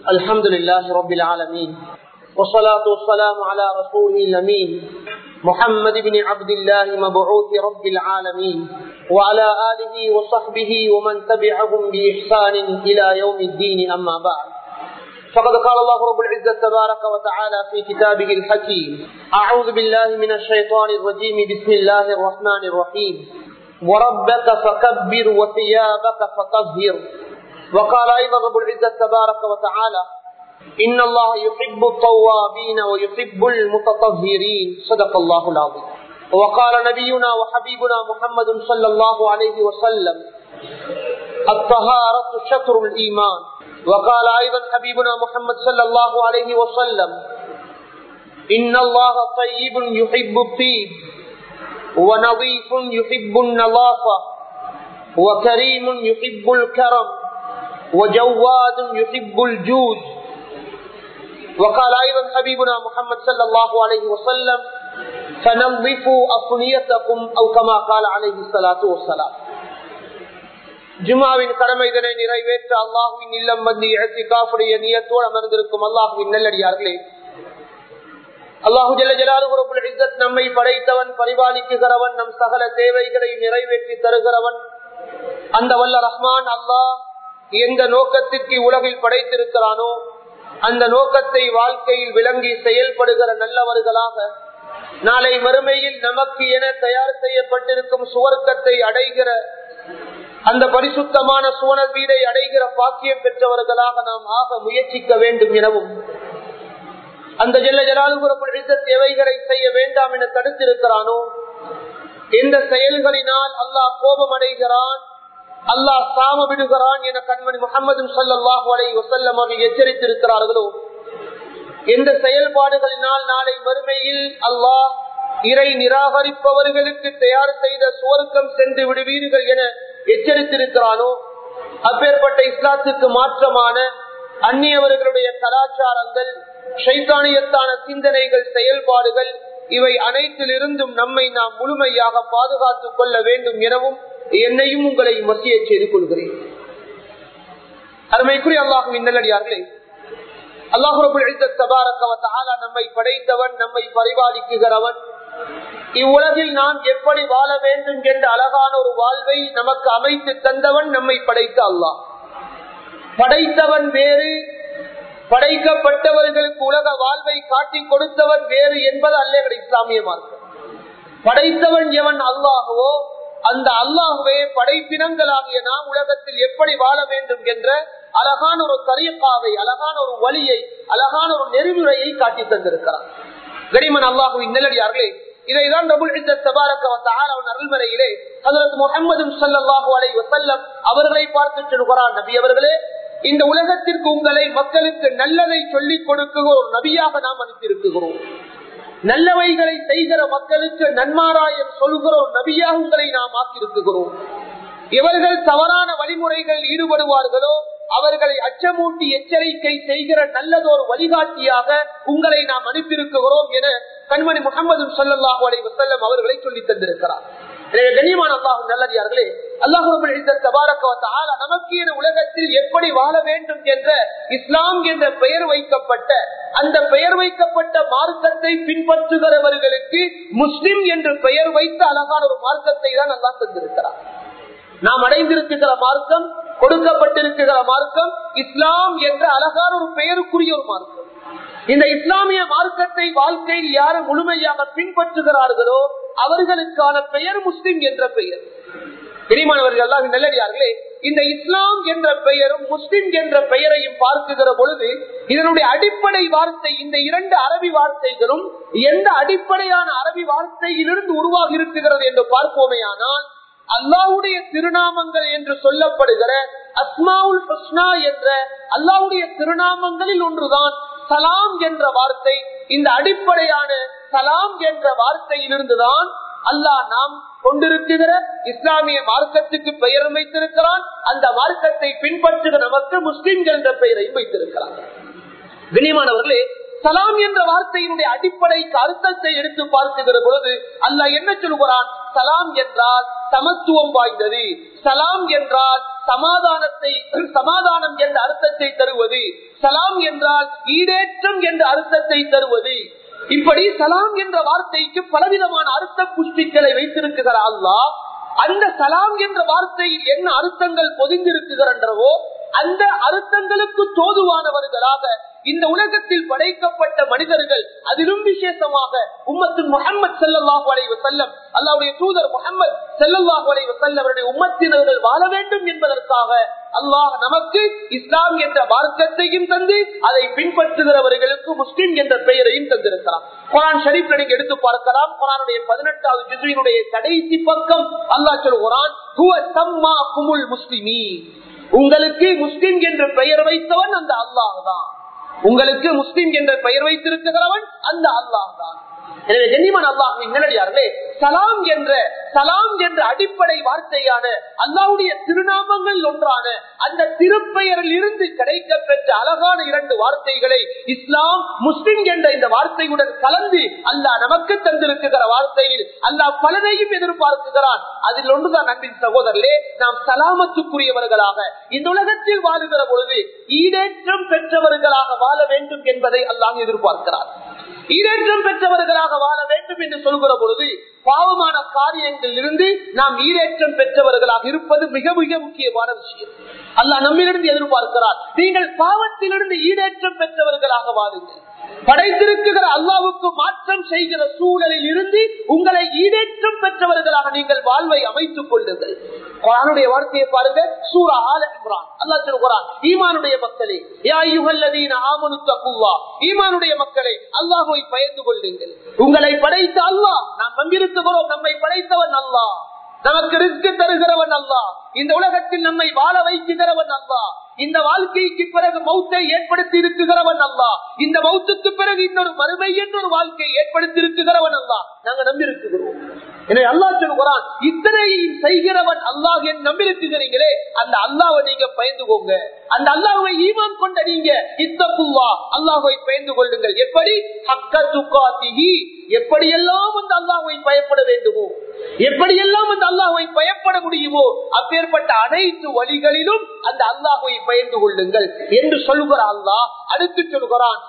الحمد لله رب العالمين والصلاة والسلام على رسوله الأمين محمد بن عبد الله مبعوث رب العالمين وعلى آله وصحبه ومن تبعهم بإحسان إلى يوم الدين أما بعد فقد قال الله رب العزة تبارك وتعالى في كتابه الحكيم أعوذ بالله من الشيطان الرجيم بسم الله الرحمن الرحيم وربك فكبر وثيابك فطهر وقال أيضا رب العزة تبارك وتعالى إن الله يحب التوابين ويحب المتطهرين صدق الله العظيم وقال نبينا وحبيبنا محمد صلى الله عليه وسلم الطهارة شطر الإيمان وقال أيضا حبيبنا محمد صلى الله عليه وسلم إن الله طيب يحب الطيب ونظيف يحب النظافة وكريم يحب الكرم وجواد يحب الجود وقال أيضا حبيبنا محمد صلى الله عليه وسلم فنظفوا أصنيتكم أو كما قال عليه الصلاة والسلام ஜுமாவின் கடமைதனை நிறைவேற்ற அல்லாஹுவின் இல்லம் வந்து இழத்தி காப்புடைய நியத்தோடு அமர்ந்திருக்கும் அல்லாஹுவின் நல்லடியார்களே அல்லாஹு ஜல்லாஹு நம்மை படைத்தவன் பரிபாலிக்குகிறவன் நம் சகல தேவைகளை நிறைவேற்றி தருகிறவன் அந்த வல்ல ரஹ்மான் அல்லாஹ் எந்த நோக்கத்திற்கு உலகில் படைத்திருக்கிறானோ அந்த நோக்கத்தை வாழ்க்கையில் விளங்கி செயல்படுகிற நல்லவர்களாக நாளை மறுமையில் நமக்கு என தயார் செய்யப்பட்டிருக்கும் சுவர்க்கத்தை அடைகிற அந்த பரிசுத்தமான சுவனர் வீடை அடைகிற பாக்கியம் பெற்றவர்களாக நாம் ஆக முயற்சிக்க வேண்டும் எனவும் அந்த ஜெல்ல ஜலாலுபுரப்படுத்த தேவைகளை செய்ய வேண்டாம் என தடுத்திருக்கிறானோ எந்த செயல்களினால் அல்லாஹ் கோபம் அடைகிறான் அல்லாஹ் சாம விடுகிறான் என கண்மணி முகமது சல்லாஹூ அலை வசல்லம் அவர்கள் எச்சரித்திருக்கிறார்களோ எந்த செயல்பாடுகளினால் நாளை மறுமையில் அல்லாஹ் இறை நிராகரிப்பவர்களுக்கு தயார் செய்த சுவர்க்கம் சென்று விடுவீர்கள் என எச்சரித்திருக்கிறானோ அப்பேற்பட்ட இஸ்லாத்துக்கு மாற்றமான அந்நியவர்களுடைய கலாச்சாரங்கள் சைத்தானியத்தான சிந்தனைகள் செயல்பாடுகள் இவை அனைத்திலிருந்தும் நம்மை நாம் முழுமையாக பாதுகாத்துக் கொள்ள வேண்டும் எனவும் என்னையும் உங்களை மத்திய செய்து கொள்கிறேன் அருமைக்குரிய அல்லாஹுவின் நல்லடியார்களே அல்லாஹு நம்மை படைத்தவன் நம்மை பரிபாலிக்குகிறவன் இவ்வுலகில் நாம் எப்படி வாழ வேண்டும் என்ற அழகான ஒரு வாழ்வை நமக்கு அமைத்து தந்தவன் நம்மை படைத்த அல்லாஹ் படைத்தவன் வேறு படைக்கப்பட்டவர்களுக்கு உலக வாழ்வை காட்டி கொடுத்தவன் வேறு என்பது அல்ல இஸ்லாமிய மார்க்கம் படைத்தவன் எவன் அல்லாகவோ அந்த அல்லாஹுவே படைப்பினங்களாகிய நாம் உலகத்தில் எப்படி வாழ வேண்டும் என்ற அழகான ஒரு தரியக்காவை அழகான ஒரு வழியை அழகான ஒரு நெறிமுறையை காட்டி தந்திருக்கிறார் கனிமன் அல்லாஹுவின் நிலடியார்களே இதைதான் அருள்மறையிலே முகமது சல்லாஹூ அலை வசல்லம் அவர்களை பார்த்து சொல்கிறார் நபி அவர்களே இந்த உலகத்திற்கு உங்களை மக்களுக்கு நல்லதை சொல்லிக் கொடுக்குகிற ஒரு நபியாக நாம் அனுப்பியிருக்கிறோம் நல்லவைகளை செய்கிற மக்களுக்கு நன்மாராயம் சொல்கிற ஒரு நபியாக உங்களை நாம் ஆக்கியிருக்கிறோம் இவர்கள் தவறான வழிமுறைகள் ஈடுபடுவார்களோ அவர்களை அச்சமூட்டி எச்சரிக்கை செய்கிற நல்லதொரு வழிகாட்டியாக உங்களை நாம் அனுப்பியிருக்கிறோம் என கண்மணி முகமது சல்லாஹூ அலை வசல்லம் அவர்களை சொல்லி தந்திருக்கிறார் எனவே கண்ணியமான அல்லாஹும் நல்லடியார்களே அல்லாஹு நமக்கு என உலகத்தில் எப்படி வாழ வேண்டும் என்ற இஸ்லாம் என்ற பெயர் வைக்கப்பட்ட அந்த பெயர் வைக்கப்பட்ட மார்க்கத்தை பின்பற்றுகிறவர்களுக்கு முஸ்லிம் என்று பெயர் வைத்த அழகான ஒரு மார்க்கத்தை தான் அல்லா தந்திருக்கிறார் நாம் அடைந்திருக்கிற மார்க்கம் கொடுக்கப்பட்டிருக்கிற மார்க்கம் இஸ்லாம் என்ற அழகான ஒரு பெயருக்குரிய ஒரு மார்க்கம் இந்த இஸ்லாமிய மார்க்கத்தை வாழ்க்கையில் யாரும் முழுமையாக பின்பற்றுகிறார்களோ அவர்களுக்கான பெயர் முஸ்லிம் என்ற பெயர் பெரியமானவர்கள் எல்லாம் நல்லடியார்களே இந்த இஸ்லாம் என்ற பெயரும் முஸ்லிம் என்ற பெயரையும் பார்க்குகிற பொழுது இதனுடைய அடிப்படை வார்த்தை இந்த இரண்டு அரபி வார்த்தைகளும் எந்த அடிப்படையான அரபி வார்த்தையிலிருந்து உருவாகி இருக்குகிறது என்று பார்ப்போமே ஆனால் அல்லாவுடைய திருநாமங்கள் என்று சொல்லப்படுகிற அஸ்மாவுல் ஹஸ்னா என்ற அல்லாவுடைய திருநாமங்களில் ஒன்றுதான் சலாம் என்ற வார்த்தை இந்த அடிப்படையான சலாம் என்ற வார்த்தையிலிருந்துதான் அல்லாஹ் நாம் கொண்டிருக்கிற இஸ்லாமிய மார்க்கத்துக்கு பெயர் வைத்திருக்கிறான் அந்த மார்க்கத்தை பின்பற்றுகிற நமக்கு முஸ்லிம்கள் என்ற பெயரையும் வைத்திருக்கிறான் கனிமானவர்களே சலாம் என்ற வார்த்தையினுடைய அடிப்படைக்கு அர்த்தத்தை எடுத்து பார்க்குகிற பொழுது அல்லாஹ் என்ன சொல்கிறான் சலாம் என்றால் சமத்துவம் வாய்ந்தது சலாம் என்றால் சமாதானத்தை சமாதானம் என்ற அர்த்தத்தை தருவது சலாம் என்றால் ஈடேற்றம் என்ற அர்த்தத்தை தருவது இப்படி சலாம் என்ற வார்த்தைக்கு பலவிதமான அர்த்த புஷ்டிகளை வைத்திருக்கிறார் அல்லாஹ் அந்த சலாம் என்ற வார்த்தையில் என்ன அர்த்தங்கள் பொதிந்திருக்குகிறன்றவோ அந்த அர்த்தங்களுக்கு தோதுவானவர்களாக இந்த உலகத்தில் படைக்கப்பட்ட மனிதர்கள் அதிலும் விசேஷமாக உம்மத்து முகமது செல்லல்லாஹு அலைவ செல்லம் அல்லாவுடைய தூதர் முகமது செல்லல்லாஹு அலைவ செல்லம் அவருடைய உம்மத்தினர்கள் வாழ வேண்டும் என்பதற்காக அல்லாஹ் நமக்கு இஸ்லாம் என்ற மார்க்கத்தையும் தந்து அதை பின்பற்றுகிறவர்களுக்கு முஸ்லிம் என்ற பெயரையும் தந்திருக்கிறார் குரான் ஷரீப்ல நீங்க எடுத்து பார்க்கலாம் குரானுடைய பதினெட்டாவது ஜிசுவினுடைய கடைசி பக்கம் அல்லாஹ் சொல்கிறான் முஸ்லிமி உங்களுக்கு முஸ்லிம் என்ற பெயர் வைத்தவன் அந்த அல்லாஹ் தான் உங்களுக்கு முஸ்லிம் என்ற பெயர் வைத்திருக்கிறவன் அந்த அல்லாஹ் தான் எனவே கண்ணிமன் அல்லாஹின் நிலடியார்களே சலாம் என்ற சலாம் என்ற அடிப்படை வார்த்தையான அல்லாவுடைய திருநாமங்கள் ஒன்றான அந்த திருப்பெயரில் இருந்து கிடைக்க பெற்ற அழகான இரண்டு வார்த்தைகளை இஸ்லாம் முஸ்லிம் என்ற இந்த வார்த்தையுடன் கலந்து அல்லாஹ் நமக்கு தந்திருக்கிற வார்த்தையில் அல்லாஹ் பலரையும் எதிர்பார்க்குகிறான் அதில் ஒன்றுதான் அன்பின் சகோதரர்களே நாம் சலாமத்துக்குரியவர்களாக இந்த உலகத்தில் வாழுகிற பொழுது ஈடேற்றம் பெற்றவர்களாக வாழ வேண்டும் என்பதை அல்லாஹ் எதிர்பார்க்கிறார் ஈடேற்றம் பெற்றவர்களாக வாழ வேண்டும் என்று சொல்கிற பொழுது பாவமான காரியங்களில் இருந்து நாம் ஈடேற்றம் பெற்றவர்களாக இருப்பது மிக மிக முக்கியமான விஷயம் அல்லாஹ் நம்மிலிருந்து எதிர்பார்க்கிறார் நீங்கள் பாவத்திலிருந்து ஈடேற்றம் பெற்றவர்களாக வாழுங்கள் படைத்திருக்கிற அல்லாவுக்கு மாற்றம் செய்கிற சூழலில் இருந்து உங்களை ஈடேற்றம் பெற்றவர்களாக நீங்கள் வாழ்வை அமைத்துக் கொள்ளுங்கள் குரானுடைய வார்த்தையை பாருங்க சூரா ஆல இம்ரான் அல்லாஹ் சொல்கிறான் ஈமானுடைய மக்களே யா யுகல்லதீன ஆமனு தக்குவா ஈமானுடைய மக்களே அல்லாஹ்வை பயந்து கொள்ளுங்கள் உங்களை படைத்த அல்லாஹ் நாம் நம்பியிருக்கிறோம் நம்மை படைத்தவன் அல்லாஹ் நமக்கு ரிஸ்க் தருகிறவன் அல்லா இந்த உலகத்தில் நம்மை வாழ வைக்குகிறவன் அல்லா இந்த வாழ்க்கைக்கு பிறகு மௌத்தை ஏற்படுத்தி இருக்குகிறவன் அல்லா இந்த மௌத்துக்கு பிறகு இன்னொரு மறுமை என்றொரு வாழ்க்கையை ஏற்படுத்தி இருக்குகிறவன் அல்லா நாங்க நம்பியிருக்கிறோம் எனவே அல்லா சொல்கிறான் இத்தனையும் செய்கிறவன் அல்லாஹ் என் நம்பியிருக்கிறீங்களே அந்த அல்லாவை நீங்க பயந்துகோங்க அந்த அல்லாஹை ஈமான் கொண்ட நீங்க இத்தப்புவா அல்லாஹை பயந்து கொள்ளுங்கள் எப்படி ஹக்க துக்காத்திகி எப்படியெல்லாம் அந்த அல்லாஹை பயப்பட வேண்டுமோ எப்படியெல்லாம் அந்த அல்லாஹை பயப்பட முடியுமோ அப்பேற்பட்ட அனைத்து வழிகளிலும் அந்த அல்லாஹை பயந்து கொள்ளுங்கள் என்று சொல்கிற அல்லாஹ் அடுத்து சொல்கிறான்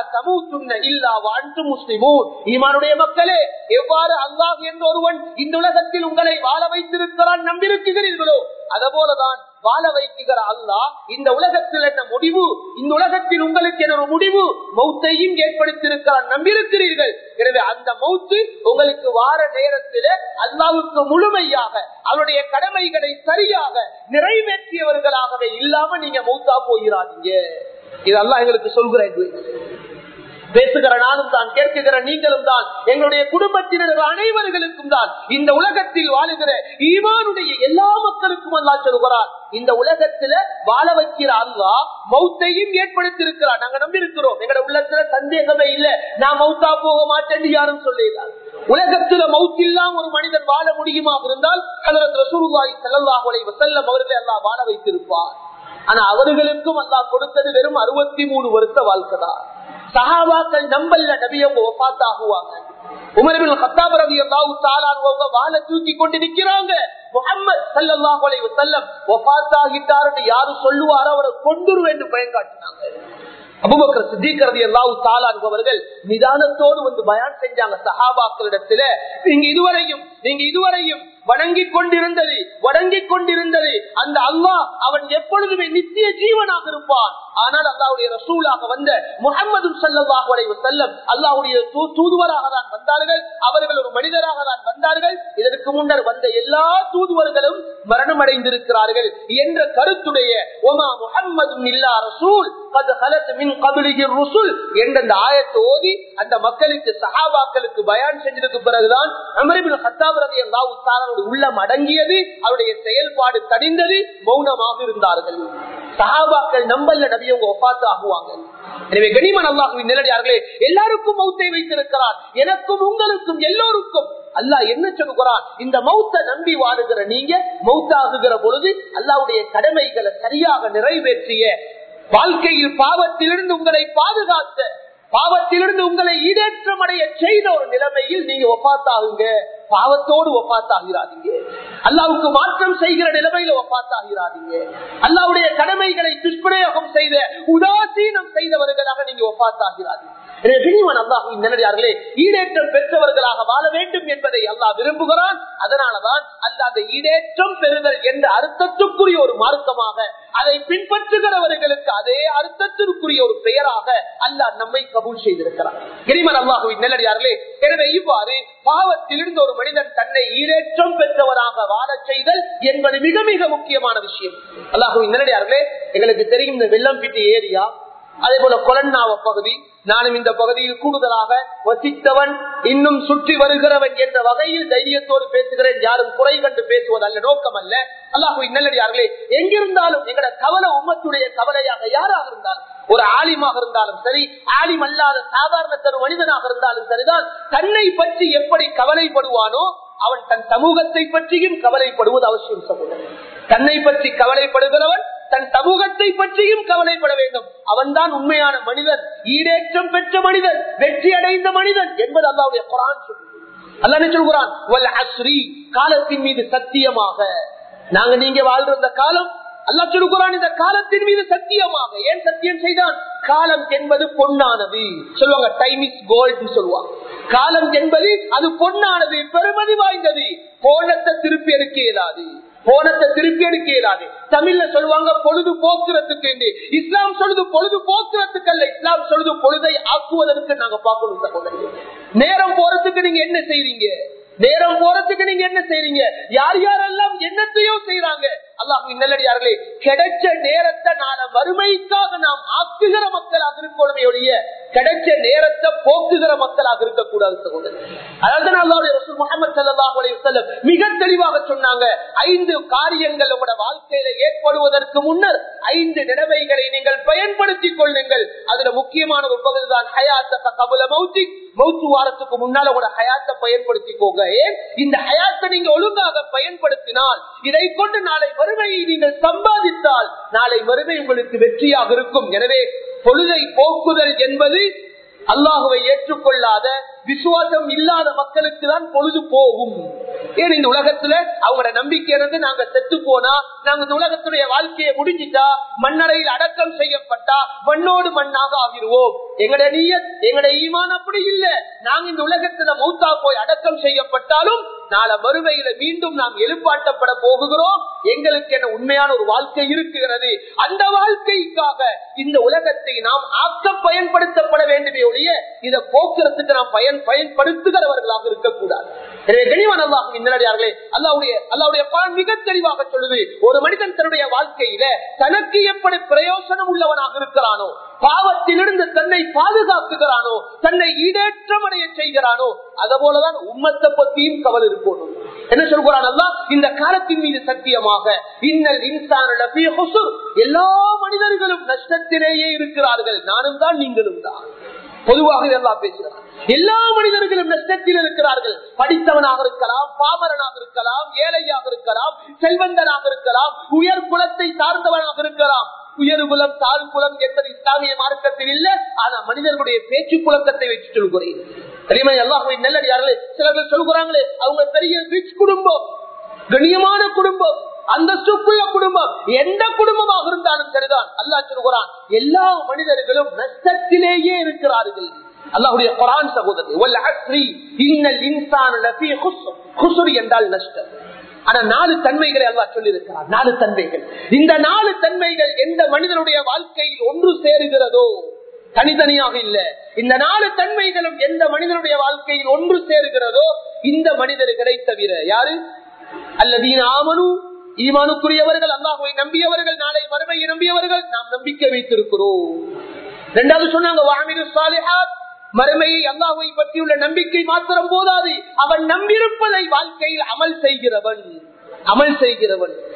ஈமானுடைய மக்களே எவ்வாறு அல்லாஹ் என்ற ஒருவன் இந்த உலகத்தில் உங்களை வாழ வைத்திருக்கிறான் நம்பியிருக்கிறீர்களோ அதுபோலதான் வாழ வைக்குகிற அல்லாஹ் இந்த உலகத்தில் என்ன முடிவு இந்த உலகத்தில் உங்களுக்கு என்ன ஒரு முடிவு மௌத்தையும் ஏற்படுத்தியிருக்கிறான் நம்பியிருக்கிறீர்கள் எனவே அந்த மௌத்து உங்களுக்கு வார நேரத்தில் அல்லாவுக்கு முழுமையாக அவருடைய கடமைகளை சரியாக நிறைவேற்றியவர்களாகவே இல்லாம நீங்க மௌத்தா போகிறாதீங்க இது அல்லாஹ் எங்களுக்கு சொல்கிறேன் பேசுகிற நானும் தான் கேட்குகிற நீங்களும் தான் எங்களுடைய குடும்பத்தினர் அனைவர்களுக்கும் தான் இந்த உலகத்தில் வாழுகிற ஈமானுடைய எல்லா மக்களுக்கும் அல்லா சொல்கிறார் இந்த உலகத்துல வாழ வைக்கிற அல்லா மௌத்தையும் ஏற்படுத்தியிருக்கிறார் நாங்க நம்பி இருக்கிறோம் எங்களோட உள்ளத்துல சந்தேகமே இல்ல நான் மௌத்தா போக மாட்டேன் யாரும் சொல்லிடுறார் உலகத்துல மௌத்தில்லாம் ஒரு மனிதன் வாழ முடியுமா இருந்தால் அதற்கு ரசூலுல்லாஹி ஸல்லல்லாஹு அலைஹி வஸல்லம் அவர்களை அல்லாஹ் வாழ வைத்திருப்பார் ஆனா அவர்களுக்கும் அல்லாஹ் கொடுத்தது வெறும் அறுபத்தி மூணு வருஷ வாழ்க்கை தான் சஹாபாக்கள் நம்பல்ல நபி அவங்க ஒப்பாத்தாகுவாங்க உமரபின் கத்தாப் ரவி அல்லாஹு தாலான் வாழ தூக்கி கொண்டு நிக்கிறாங்க முகமது சல்லாஹ் அலைஹி வஸல்லம் ஒப்பாத்தாகிட்டாருன்னு யாரு சொல்லுவாரோ அவரை கொண்டுருவேன் என்று பயங்காட்டினாங்க அபுபக்கர் சித்திகரதி அல்லாஹு தாலான் அவர்கள் நிதானத்தோடு வந்து பயான் செஞ்சாங்க சஹாபாக்களிடத்துல நீங்க இதுவரையும் நீங்க இதுவரையும் வணங்கி கொண்டிருந்தது வணங்கிக் கொண்டிருந்தது அந்த அல்லாஹ் அவன் எப்பொழுதுமே நித்திய ஜீவனாக இருப்பான் ஆனால் அல்லாவுடைய ரசூலாக வந்த முகமது சல்லாஹ் செல்லம் அல்லாவுடைய தூதுவராக தான் வந்தார்கள் அவர்கள் ஒரு மனிதராக தான் வந்தார்கள் இதற்கு முன்னர் வந்த எல்லா தூதுவர்களும் மரணம் அடைந்திருக்கிறார்கள் என்ற கருத்துடைய ஒமா முகம்மது இல்லா ரசூல் என்ற அந்த ஆயத்தை ஓதி அந்த மக்களுக்கு சஹாபாக்களுக்கு பயான் செஞ்சதுக்கு பிறகுதான் அமரிபின் ஹத்தாப் ரவி அல்லாஹு அவருடைய உள்ளம் அடங்கியது அவருடைய செயல்பாடு தடிந்தது மௌனமாக இருந்தார்கள் சஹாபாக்கள் நம்பல்ல நபியவங்க ஒப்பாத்து ஆகுவாங்க எனவே கனிமன் அல்லாஹுவின் நிலடியார்களே எல்லாருக்கும் மௌத்தை வைத்திருக்கிறார் எனக்கும் உங்களுக்கும் எல்லோருக்கும் அல்லாஹ் என்ன சொல்லுகிறான் இந்த மௌத்த நம்பி வாழுகிற நீங்க மௌத்தாகுகிற பொழுது அல்லாவுடைய கடமைகளை சரியாக நிறைவேற்றிய வாழ்க்கையில் பாவத்திலிருந்து உங்களை பாதுகாத்த பாவத்திலிருந்து உங்களை ஈடேற்றம் அடைய செய்த ஒரு நிலைமையில் நீங்க ஒப்பாத்தாகுங்க பாவத்தோடு ஒப்பாத்தாகிறாதீங்க அல்லாவுக்கு மாற்றம் செய்கிற நிலைமையில ஒப்பாத்தாகிறாதீங்க அல்லாவுடைய கடமைகளை துஷ்பிரயோகம் செய்த உதாசீனம் செய்தவர்களாக நீங்க ஒப்பாத்தாகிறாதீங்க நல்லடியார்களே ஈடேற்றம் பெற்றவர்களாக வாழ வேண்டும் என்பதை அல்லாஹ் விரும்புகிறான் அதனாலதான் அல்ல அந்த ஈடேற்றம் பெறுதல் என்ற அர்த்தத்துக்குரிய ஒரு மார்க்கமாக அதை பின்பற்றுகிறவர்களுக்கு அதே அர்த்தத்திற்குரிய ஒரு பெயராக அல்லாஹ் நம்மை கபூல் செய்திருக்கிறார் கிரிமன் அல்லாஹுவின் நல்லடியார்களே எனவே இவ்வாறு பாவத்திலிருந்து ஒரு மனிதன் தன்னை ஈரேற்றம் பெற்றவராக வாழ செய்தல் என்பது மிக மிக முக்கியமான விஷயம் அல்லாஹுவின் நல்லடியார்களே எங்களுக்கு தெரியும் இந்த வெள்ளம்பிட்டி ஏரியா அதே போல கொலன்னாவ பகுதி நானும் இந்த பகுதியில் கூடுதலாக வசித்தவன் இன்னும் சுற்றி வருகிறவன் என்ற வகையில் தைரியத்தோடு பேசுகிறேன் யாரும் குறை கண்டு பேசுவது அல்ல நோக்கம் அல்ல அல்லாஹு நல்லடியார்களே எங்கிருந்தாலும் எங்கட கவலை உம்மத்துடைய கவலையாக யாராக இருந்தாலும் ஒரு ஆலிமாக இருந்தாலும் சரி ஆலிம் அல்லாத சாதாரண தரு மனிதனாக இருந்தாலும் சரிதான் தன்னை பற்றி எப்படி கவலைப்படுவானோ அவன் தன் சமூகத்தை பற்றியும் கவலைப்படுவது அவசியம் சகோதரன் தன்னை பற்றி கவலைப்படுகிறவன் தன் சமூகத்தை பற்றியும் கவலைப்பட வேண்டும் அவன்தான் உண்மையான மனிதன் ஈடேற்றம் பெற்ற மனிதன் வெற்றி அடைந்த மனிதன் என்பது அல்லாவுடைய குரான் அல்ல சொல்கிறான் காலத்தின் மீது சத்தியமாக நாங்க நீங்க வாழ்ற இந்த காலம் அல்லா சொல்லுகிறான் இந்த காலத்தின் மீது சத்தியமாக ஏன் சத்தியம் செய்தான் காலம் என்பது பொன்னானது சொல்லுவாங்க டைம் இஸ் கோல்டு சொல்லுவாங்க காலம் என்பது அது பொன்னானது பெருமதி வாய்ந்தது போனத்தை திருப்பி எடுக்க இயலாது போனத்தை திருப்பி எடுக்க இயலாது தமிழ்ல சொல்லுவாங்க பொழுது போக்குறதுக்கு இஸ்லாம் சொல்லுது பொழுது போக்குறதுக்கு அல்ல இஸ்லாம் சொல்லுது பொழுதை ஆக்குவதற்கு நாங்க பார்க்கணும் சகோதரி நேரம் போறதுக்கு நீங்க என்ன செய்றீங்க நேரம் போறதுக்கு நீங்க என்ன செய்றீங்க யார் யாரெல்லாம் என்னத்தையோ செய்யறாங்க அல்லாஹ் நல்லடியார்களே கிடைச்ச நேரத்தை நாள வறுமைக்காக நாம் ஆக்குகிற மக்களாக இருக்கணுமே ஒழிய கிடைச்ச நேரத்தை போக்குகிற மக்களாக இருக்கக்கூடாது சகோதரர் அதாவது அல்லாவுடைய ரசூல் முகமது சல்லாஹ் அலையம் மிக தெளிவாக சொன்னாங்க ஐந்து காரியங்கள் உங்களோட வாழ்க்கையில ஏற்படுவதற்கு முன்னர் ஐந்து நிலைமைகளை நீங்கள் பயன்படுத்திக் கொள்ளுங்கள் அதுல முக்கியமான ஒரு பகுதி தான் ஹயாத்த கபுல மௌத்தி மௌத்து வாரத்துக்கு முன்னால உங்களோட ஹயாத்தை பயன்படுத்திக்கோங்க ஏன் இந்த ஹயாத்தை நீங்க ஒழுங்காக பயன்படுத்தினால் இதை கொண்டு நாளை வறுமையை நீங்கள் சம்பாதித்தால் நாளை வறுமை உங்களுக்கு வெற்றியாக இருக்கும் எனவே பொழுதை போக்குதல் என்பது அல்லாஹுவை ஏற்றுக்கொள்ளாத விசுவாசம் இல்லாத மக்களுக்கு தான் பொழுது போகும் ஏன் இந்த உலகத்துல அவங்களோட நம்பிக்கை இருந்து நாங்க செத்து போனா நாங்க இந்த உலகத்துடைய வாழ்க்கையை முடிஞ்சிட்டா மண்ணறையில் அடக்கம் செய்யப்பட்டா மண்ணோடு மண்ணாக ஆகிருவோம் எங்கட நீய எங்கட ஈமான் அப்படி இல்ல நாங்க இந்த உலகத்துல மௌத்தா போய் அடக்கம் செய்யப்பட்டாலும் நாளை மறுமையில மீண்டும் நாம் எழுப்பாட்டப்பட போகுகிறோம் எங்களுக்கு என்ன உண்மையான ஒரு வாழ்க்கை இருக்கிறது அந்த வாழ்க்கைக்காக இந்த உலகத்தை நாம் ஆக்க பயன்படுத்தப்பட வேண்டுமே ஒழிய இதை போக்குறதுக்கு நாம் பயன் பயன்படுத்துகிறவர்களாக இருக்கக்கூடாது அல்லாவுடைய அல்லாவுடைய பான் மிக தெளிவாக சொல்லுது ஒரு மனிதன் தன்னுடைய வாழ்க்கையில தனக்கு எப்படி பிரயோசனம் உள்ளவனாக இருக்கிறானோ பாவத்திலிருந்து தன்னை பாதுகாக்குகிறானோ தன்னை ஈடேற்றம் அடைய செய்கிறானோ அத போலதான் உம்மத்தை பத்தியும் கவல் இருக்கணும் என்ன சொல்கிறான் அல்லா இந்த காலத்தின் மீது சத்தியமாக இன்னல் இன்சான எல்லா மனிதர்களும் நஷ்டத்திலேயே இருக்கிறார்கள் நானும் தான் நீங்களும் தான் பொதுவாக இதெல்லாம் பேசுகிறார் எல்லா மனிதர்களும் நஷ்டத்தில் இருக்கிறார்கள் படித்தவனாக இருக்கலாம் பாமரனாக இருக்கலாம் ஏழையாக இருக்கலாம் செல்வந்தனாக இருக்கலாம் உயர் குலத்தை சார்ந்தவனாக இருக்கலாம் உயர் குலம் தாழ் குலம் என்பது இஸ்லாமிய மார்க்கத்தில் இல்ல ஆனா மனிதர்களுடைய பேச்சு புழக்கத்தை வச்சு சொல்கிறேன் தெரியுமா எல்லாம் நல்லடியார்களே சிலர்கள் சொல்கிறாங்களே அவங்க பெரிய ரிச் குடும்பம் கண்ணியமான குடும்பம் அந்தஸ்துக்குள்ள குடும்பம் எந்த குடும்பமாக இருந்தாலும் சரிதான் அல்லாஹ் சொல்கிறான் எல்லா மனிதர்களும் நஷ்டத்திலேயே இருக்கிறார்கள் அல்லாஹுடைய குரான் சகோதரி என்றால் நஷ்டம் ஆனா நாலு தன்மைகளை அல்லா சொல்லி இருக்கிறார் நாலு தன்மைகள் இந்த நாலு தன்மைகள் எந்த மனிதனுடைய வாழ்க்கையில் ஒன்று சேருகிறதோ தனித்தனியாக இல்ல இந்த நாலு தன்மைகளும் எந்த மனிதனுடைய வாழ்க்கையில் ஒன்று சேருகிறதோ இந்த மனிதர்களை தவிர யாரு அல்லதீன ஆமனு ஈமானுக்குரியவர்கள் அல்லாஹுவை நம்பியவர்கள் நாளை மறுமையை நம்பியவர்கள் நாம் நம்பிக்கை வைத்திருக்கிறோம் இரண்டாவது சொன்னாங்க வாமிரு சாலிஹாத் மறுமையை அல்லாஹுவை பற்றியுள்ள நம்பிக்கை மாத்திரம் போதாது அவன் நம்பியிருப்பதை வாழ்க்கையில் அமல் செய்கிறவன் அமல் செய்கிறவன்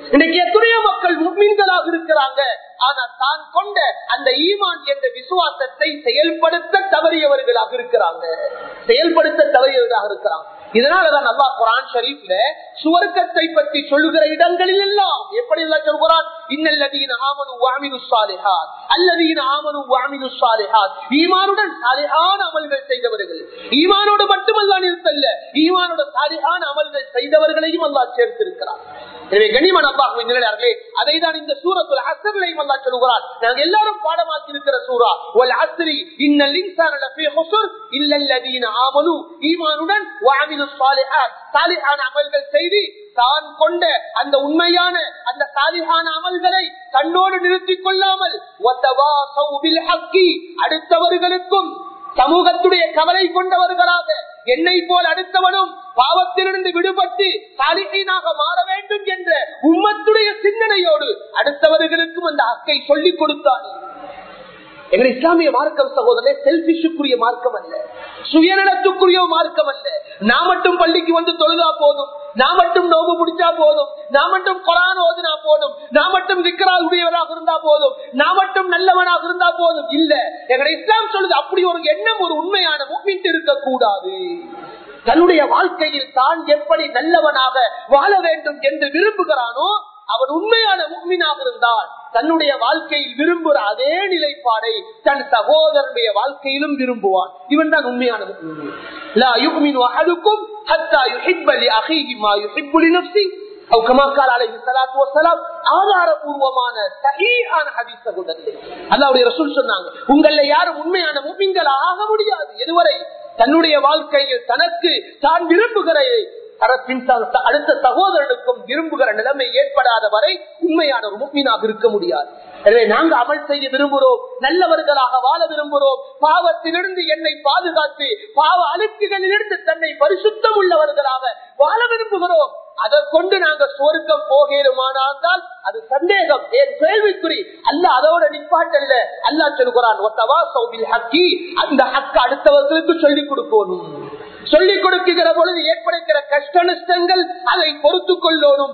இன்னைக்கு எத்தனையோ மக்கள் முக்மீன்களாக இருக்கிறாங்க ஆனா தான் கொண்ட அந்த ஈமான் என்ற விசுவாசத்தை செயல்படுத்த தவறியவர்களாக இருக்கிறாங்க செயல்படுத்த தவறியவர்களாக இருக்கிறாங்க இதனாலதான் அல்லா குரான் ஷரீப்ல சுவர்க்கத்தை பற்றி சொல்லுகிற இடங்களில் எல்லாம் எப்படி எல்லாம் சொல்கிறான் இன்னல்லதீன ஆமனு வாமினு சாலிஹாத் அல்லதீன ஆமனு வாமினு சாலிஹாத் ஈமானுடன் சாலிஹான அமல்கள் செய்தவர்கள் ஈமானோடு மட்டுமல்ல நிறுத்தல்ல ஈமானோட சாலிஹான அமல்கள் செய்தவர்களையும் அல்லாஹ் சேர்த்திருக்கிறார் எனவே கனிமன் அல்லாஹுவின் நிலையார்களே அதை தான் இந்த சூரத்தில் அசர்லையும் அல்லா சொல்லுகிறார் நாங்கள் எல்லாரும் பாடமாக்கி இருக்கிற சூரா ஒல் அஸ்ரி இன்னல் இன்சான லஃபீ ஹுஸ்ர் இல்லல்லதீன ஆமனு ஈமானுடன் வஅமிலு ஸாலிஹாத் சாலிஹான அமல்கள் செய்து தான் கொண்ட அந்த உண்மையான அந்த சாலிஹான அமல்களை தன்னோடு நிறுத்திக் கொள்ளாமல் வத்தவாசௌ பில் ஹக்கி அடுத்தவர்களுக்கும் சமூகத்துடைய கவலை கொண்டவர்களாக என்னை போல் அடுத்தவனும் பாவத்திலிருந்து விடுபட்டு சாலிஹீனாக மாற வேண்டும் என்ற உம்மத்துடைய சிந்தனையோடு அடுத்தவர்களுக்கும் அந்த ஹக்கை சொல்லிக் கொடுத்தானே எங்கள் இஸ்லாமிய மார்க்கம் சகோதரே செல்பிஷுக்குரிய மார்க்கம் அல்ல சுயநலத்துக்குரிய மார்க்கம் அல்ல நான் மட்டும் பள்ளிக்கு வந்து தொழுதா போதும் நான் மட்டும் நோம்பு முடிச்சா போதும் நான் மட்டும் கொரான் ஓதுனா போதும் நான் மட்டும் விக்கரால் உடையவராக இருந்தா போதும் நான் மட்டும் நல்லவனாக இருந்தா போதும் இல்ல எங்களை இஸ்லாம் சொல்லுது அப்படி ஒரு எண்ணம் ஒரு உண்மையான முன்னிட்டு இருக்கக்கூடாது தன்னுடைய வாழ்க்கையில் தான் எப்படி நல்லவனாக வாழ வேண்டும் என்று விரும்புகிறானோ அவன் உண்மையான முக்மீனாக இருந்தால் தன்னுடைய வாழ்க்கையில் விரும்புகிற அதே நிலைப்பாடை தன் சகோதரனுடைய வாழ்க்கையிலும் விரும்புவான் இவன் தான் உண்மையான ஆதாரபூர்வமான சொன்னாங்க உங்கள யாரும் உண்மையான முக்மீன்களா ஆக முடியாது எதுவரை தன்னுடைய வாழ்க்கையில் தனக்கு தான் விரும்புகிற அடுத்த சகோதரனுக்கும் விரும்புகிற நிலைமை ஏற்படாத வரை உண்மையான ஒரு முக்மீனாக இருக்க முடியாது எனவே நாங்க அமல் செய்ய விரும்புகிறோம் நல்லவர்களாக வாழ விரும்புகிறோம் பாவத்திலிருந்து என்னை பாதுகாத்து பாவ அழுக்குகளிலிருந்து தன்னை பரிசுத்தம் உள்ளவர்களாக வாழ விரும்புகிறோம் அதை கொண்டு நாங்க சுவர்க்கம் போகிறோமானால் அது சந்தேகம் என் கேள்விக்குறி அல்ல அதோட நிப்பாட்டல்ல அல்லா சொல்கிறான் அந்த ஹக்க அடுத்தவர்களுக்கு சொல்லிக் கொடுக்கணும் சொல்லிக் கொடுக்குகிற பொழுது ஏற்படுகிற கஷ்ட நஷ்டங்கள் அதை பொறுத்துக் கொள்ளணும்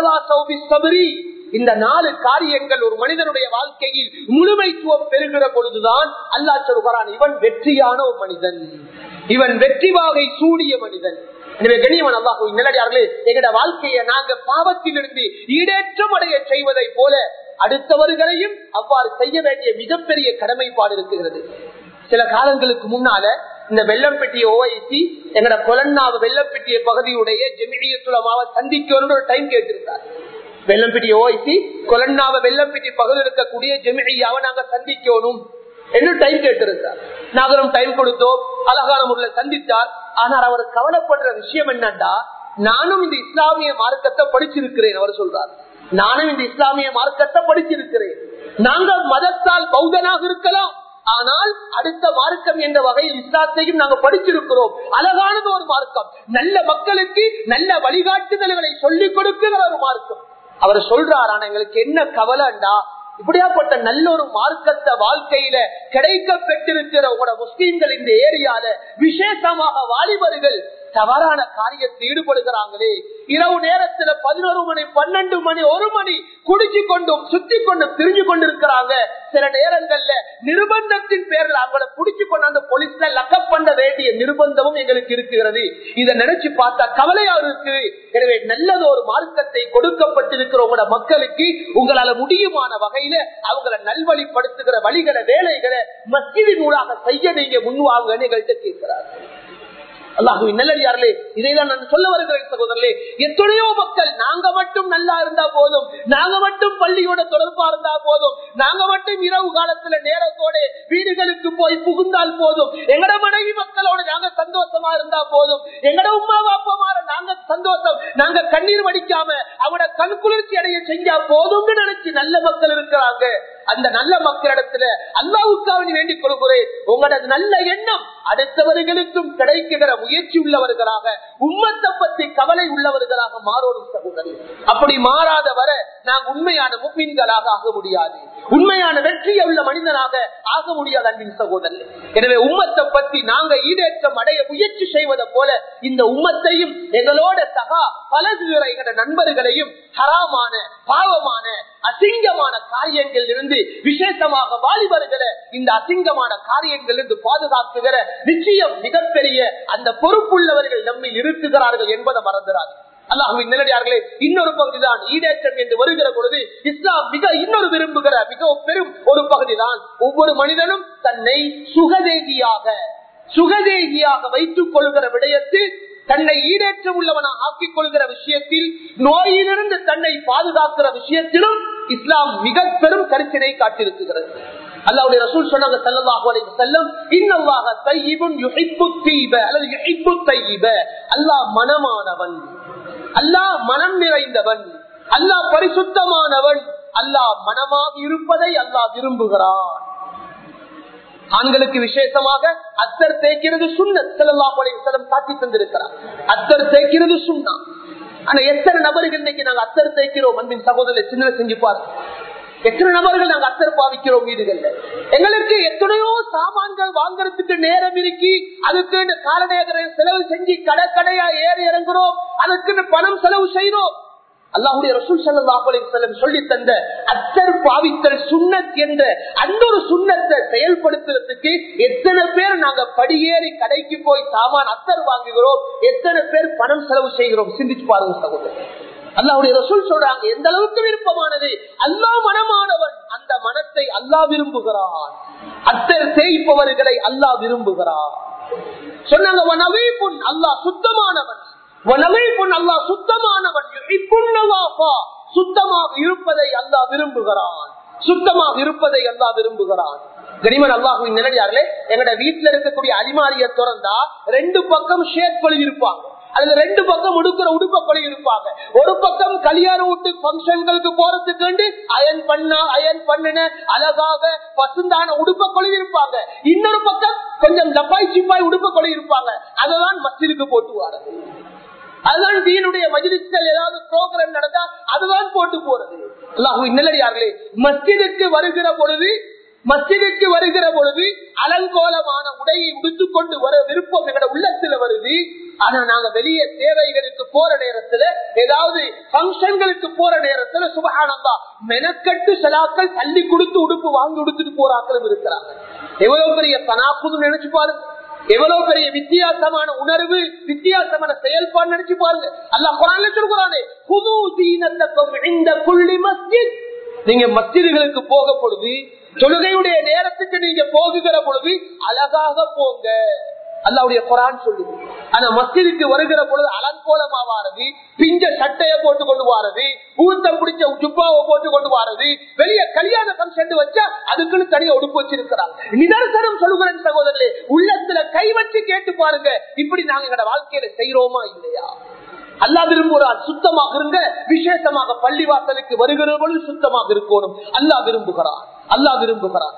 சபரி இந்த நாலு காரியங்கள் ஒரு மனிதனுடைய வாழ்க்கையில் முழுமைத்துவம் பெறுகிற பொழுதுதான் அல்லா சொல்கிறான் இவன் வெற்றியான ஒரு மனிதன் இவன் வெற்றி வாகை சூடிய மனிதன் எனவே கண்ணியவன் அல்லாஹு நிலடியார்களே எங்கட வாழ்க்கையை நாங்க பாவத்திலிருந்து ஈடேற்றம் அடைய செய்வதை போல அடுத்தவர்களையும் அவ்வாறு செய்ய வேண்டிய மிகப்பெரிய கடமைப்பாடு இருக்கிறது சில காலங்களுக்கு முன்னால இந்த வெள்ளம்பெட்டிய ஓஐசி எங்கட கொலன்னாவ வெள்ளப்பெட்டிய பகுதியுடைய ஜெமிடியத்துலமாவை சந்திக்கணும்னு ஒரு டைம் கேட்டிருந்தார் வெள்ளம்பெட்டிய ஓஐசி கொலன்னாவ வெள்ளம்பெட்டி பகுதியில் இருக்கக்கூடிய ஜெமிடியாவை நாங்க சந்திக்கணும் என்று டைம் கேட்டிருந்தார் நாங்களும் டைம் கொடுத்தோம் அழகான முறையில் சந்தித்தார் ஆனால் அவர் கவலைப்படுற விஷயம் என்னண்டா நானும் இந்த இஸ்லாமிய மார்க்கத்தை படிச்சிருக்கிறேன் அவர் சொல்றார் நானும் இந்த இஸ்லாமிய மார்க்கத்தை படிச்சிருக்கிறேன் நாங்கள் மதத்தால் பௌத்தனாக இருக்கலாம் ஆனால் அடுத்த மார்க்கம் என்ற வகையில் இஸ்லாத்தையும் நாங்கள் படிச்சிருக்கிறோம் அழகானது ஒரு மார்க்கம் நல்ல மக்களுக்கு நல்ல வழிகாட்டுதல்களை சொல்லிக் கொடுக்கிற ஒரு மார்க்கம் அவர் சொல்றார் ஆனா எங்களுக்கு என்ன கவலைண்டா இப்படியாப்பட்ட நல்ல ஒரு மார்க்கத்தை வாழ்க்கையில கிடைக்க பெற்றிருக்கிற உங்களோட முஸ்லீம்கள் இந்த ஏரியால விசேஷமாக வாலிபர்கள் தவறான காரியத்தில் ஈடுபடுகிறாங்களே இரவு நேரத்துல பதினோரு மணி பன்னெண்டு மணி ஒரு மணி குடிச்சு கொண்டும் சுத்தி கொண்டும் திரிஞ்சு கொண்டிருக்கிறாங்க சில நேரங்கள்ல நிர்பந்தத்தின் பேரில் அவங்களை புடிச்சு கொண்டு அந்த போலீஸ்ல லக்கப் பண்ண வேண்டிய நிர்பந்தமும் எங்களுக்கு இருக்கிறது இதை நினைச்சு பார்த்தா கவலையா இருக்கு எனவே நல்லது ஒரு மார்க்கத்தை கொடுக்கப்பட்டிருக்கிற உங்களோட மக்களுக்கு உங்களால முடியுமான வகையில அவங்களை நல்வழிப்படுத்துகிற வழிகளை வேலைகளை மத்தியின் ஊடாக செய்ய நீங்க முன்வாங்கன்னு எங்கள்கிட்ட கேட்கிறார் அல்லாஹுவின் நல்லடியார்களே இதைதான் நான் சொல்ல வருகிறேன் சகோதரர்களே எத்தனையோ மக்கள் நாங்க மட்டும் நல்லா இருந்தா போதும் நாங்க மட்டும் பள்ளியோட தொடர்பா இருந்தா போதும் நாங்க மட்டும் இரவு காலத்துல நேரத்தோட வீடுகளுக்கு போய் புகுந்தால் போதும் எங்கட மனைவி மக்களோட நாங்க சந்தோஷமா இருந்தா போதும் எங்கட உமா பாப்பமார நாங்க சந்தோஷம் நாங்க கண்ணீர் வடிக்காம அவட கண் குளிர்ச்சி அடைய செஞ்சா போதும்னு நினைச்சு நல்ல மக்கள் இருக்கிறாங்க அந்த நல்ல மக்களிடத்துல அல்லாவுக்காக வேண்டிக் கொள்கிறேன் உங்களோட நல்ல எண்ணம் அடுத்தவர்களுக்கும் கிடைக்கிற முயற்சி உள்ளவர்களாக உம்மத்தை பற்றி கவலை உள்ளவர்களாக மாறோடும் சகோதரி அப்படி மாறாத வர நாம் உண்மையான முக்மீன்களாக ஆக முடியாது உண்மையான வெற்றியை உள்ள மனிதனாக ஆக முடியாது அன்பின் சகோதரர் எனவே உம்மத்தை பற்றி நாங்க ஈடேற்றம் அடைய முயற்சி செய்வதை போல இந்த உம்மத்தையும் எங்களோட சகா பலதுகிற எங்களோட நண்பர்களையும் ஹராமான பாவமான அசிங்கமான காரியங்கள் இருந்து விசேஷமாக வாலிபர்களை இந்த அசிங்கமான காரியங்கள் இருந்து பாதுகாக்குகிற நிச்சயம் மிகப்பெரிய அந்த பொறுப்புள்ளவர்கள் நம்மை இருக்குகிறார்கள் என்பதை மறந்துறாரு அல்லாஹுவின் நிலடியார்களே இன்னொரு பகுதிதான் ஈடேற்றம் என்று வருகிற பொழுது இஸ்லாம் மிக இன்னொரு விரும்புகிற மிக பெரும் ஒரு பகுதிதான் ஒவ்வொரு மனிதனும் தன்னை சுகதேகியாக சுகதேகியாக வைத்துக் கொள்கிற விடயத்தில் தன்னை ஈடேற்றம் உள்ளவனாக ஆக்கிக் கொள்கிற விஷயத்தில் நோயிலிருந்து தன்னை பாதுகாக்கிற விஷயத்திலும் இஸ்லாம் மிக பெரும் கருத்தினை காட்டியிருக்கிறது அல்லாவுடைய ரசூல் சொன்னாங்க சல்லல்லாஹு அலைஹி வஸல்லம் இன்னல்லாஹ தய்யிபுன் யுஹிப்பு தீப அல்லது யுஹிப்பு தய்யிப அல்லாஹ் மனமானவன் அல்லாஹ் மனம் நிறைந்தவன் அல்லாஹ் பரிசுத்தமானவன் அல்லாஹ் மனமாக இருப்பதை அல்லாஹ் விரும்புகிறான் ஆண்களுக்கு விசேஷமாக அத்தர் தேய்க்கிறது சுண்ணத் ஸல்லல்லாஹு அலைஹி வஸல்லம் காட்டி தந்திருக்கிறார் அத்தர் தேய்க்கிறது சுண்ணா ஆனா எத்தனை நபர்கள் இன்னைக்கு நாங்க அத்தர் தேய்க்கிறோம் அன்பின் சகோதரர் சின்ன செஞ்சு பாருங்க எத்தனை நபர்கள் நாங்க அத்தர் பாவிக்கிறோம் வீடுகள்ல எங்களுக்கு எத்தனையோ சாமான்கள் வாங்குறதுக்கு நேரம் இருக்கி அதுக்கு காலநேர செலவு செஞ்சு கடை கடையா ஏறி இறங்குறோம் அதுக்கு பணம் செலவு செய்யறோம் அல்லாஹுடைய ரசூல் ஸல்லல்லாஹு அலைஹி வஸல்லம் சொல்லி தந்த அத்தர் பாவித்தல் சுன்னத் என்ற அந்த ஒரு சுண்ணத்தை செயல்படுத்துறதுக்கு எத்தனை பேர் நாங்க படியேறி கடைக்கு போய் சாமான் அத்தர் வாங்குகிறோம் எத்தனை பேர் பணம் செலவு செய்கிறோம் சிந்திச்சு பாருங்க சகோதரர் அல்லாவுடைய ரசூல் சொல்றாங்க எந்த அளவுக்கு விருப்பமானது அல்லா மனமானவன் அந்த மனத்தை அல்லா விரும்புகிறான் அத்தர் தேய்ப்பவர்களை அல்லா விரும்புகிறான் சொன்னாங்க அல்லா சுத்தமானவன் அல்லா சுத்தமானவன் சுத்தமாக இருப்பதை அல்லா விரும்புகிறான் சுத்தமாக இருப்பதை அல்லா விரும்புகிறான் கனிமன் அல்லாஹுவின் நிலையார்களே எங்கட வீட்டுல இருக்கக்கூடிய அலிமாரிய திறந்தா ரெண்டு பக்கம் ஷேட் பழி இருப்பாங்க அதுல ரெண்டு பக்கம் உடுக்கிற உடுப்ப பழி இருப்பாங்க ஒரு பக்கம் கல்யாண வீட்டு பங்கன்களுக்கு போறதுக்கு அயன் பண்ணா அயன் பண்ணின அழகாக பசுந்தான உடுப்ப கொழி இருப்பாங்க இன்னொரு பக்கம் கொஞ்சம் லப்பாய் சிப்பாய் உடுப்ப கொழி இருப்பாங்க அததான் மஸ்ஜிதுக்கு போட்டு வாரது அதுதான் தீனுடைய மஜிலிஸ்கள் ஏதாவது ப்ரோக்ராம் நடந்தா அதுதான் போட்டு போறது அல்லாஹு நல்லடியார்களே மஸ்ஜிதுக்கு வருகிற பொழுது மஸ்ஜிதுக்கு வருகிற பொழுது அலங்கோலமான உடையை உடுத்துக் கொண்டு வர விருப்பம் எங்களோட உள்ளத்துல வருது ஆனா நாங்க வெளியே தேவைகளுக்கு போற நேரத்துல ஏதாவது பங்கன்களுக்கு போற நேரத்துல சுபகானந்தா மெனக்கட்டு செலாக்கள் தள்ளி கொடுத்து உடுப்பு வாங்கி உடுத்துட்டு போறாக்களும் இருக்கிறாங்க எவ்வளவு பெரிய தனாப்புது நினைச்சு பாருங்க எவ்வளவு பெரிய வித்தியாசமான உணர்வு வித்தியாசமான செயல்பாடு நினைச்சு பாருங்க அல்ல குரான்ல சொல்கிறானே புது தீனத்தக்கம் இந்த புள்ளி மஸ்ஜித் நீங்க மஸ்ஜிதுகளுக்கு போக பொழுது தொழுகையுடைய நேரத்துக்கு நீங்க போகுகிற பொழுது அழகாக போங்க அல்லாவுடைய குரான் சொல்லுது ஆனா மஸ்ஜிதுக்கு வருகிற பொழுது அலங்கோலமா வாரது பிஞ்ச சட்டைய போட்டு கொண்டு வாரது ஊத்தம் பிடிச்ச ஜுப்பாவை போட்டு கொண்டு வாரது வெளிய கல்யாண பங்கன் வச்சா அதுக்குன்னு தனியா உடுப்பு வச்சிருக்கிறாங்க நிதர்சனம் சொல்லுகிறேன் சகோதரர்களே உள்ளத்துல கை வச்சு கேட்டு பாருங்க இப்படி நாங்க எங்க வாழ்க்கையில செய்யறோமா இல்லையா அல்லா விரும்புகிறார் சுத்தமாக இருங்க விசேஷமாக பள்ளிவாசலுக்கு வருகிற பொழுது சுத்தமாக இருக்கணும் அல்லா விரும்புகிறார் அல்லா விரும்புகிறார்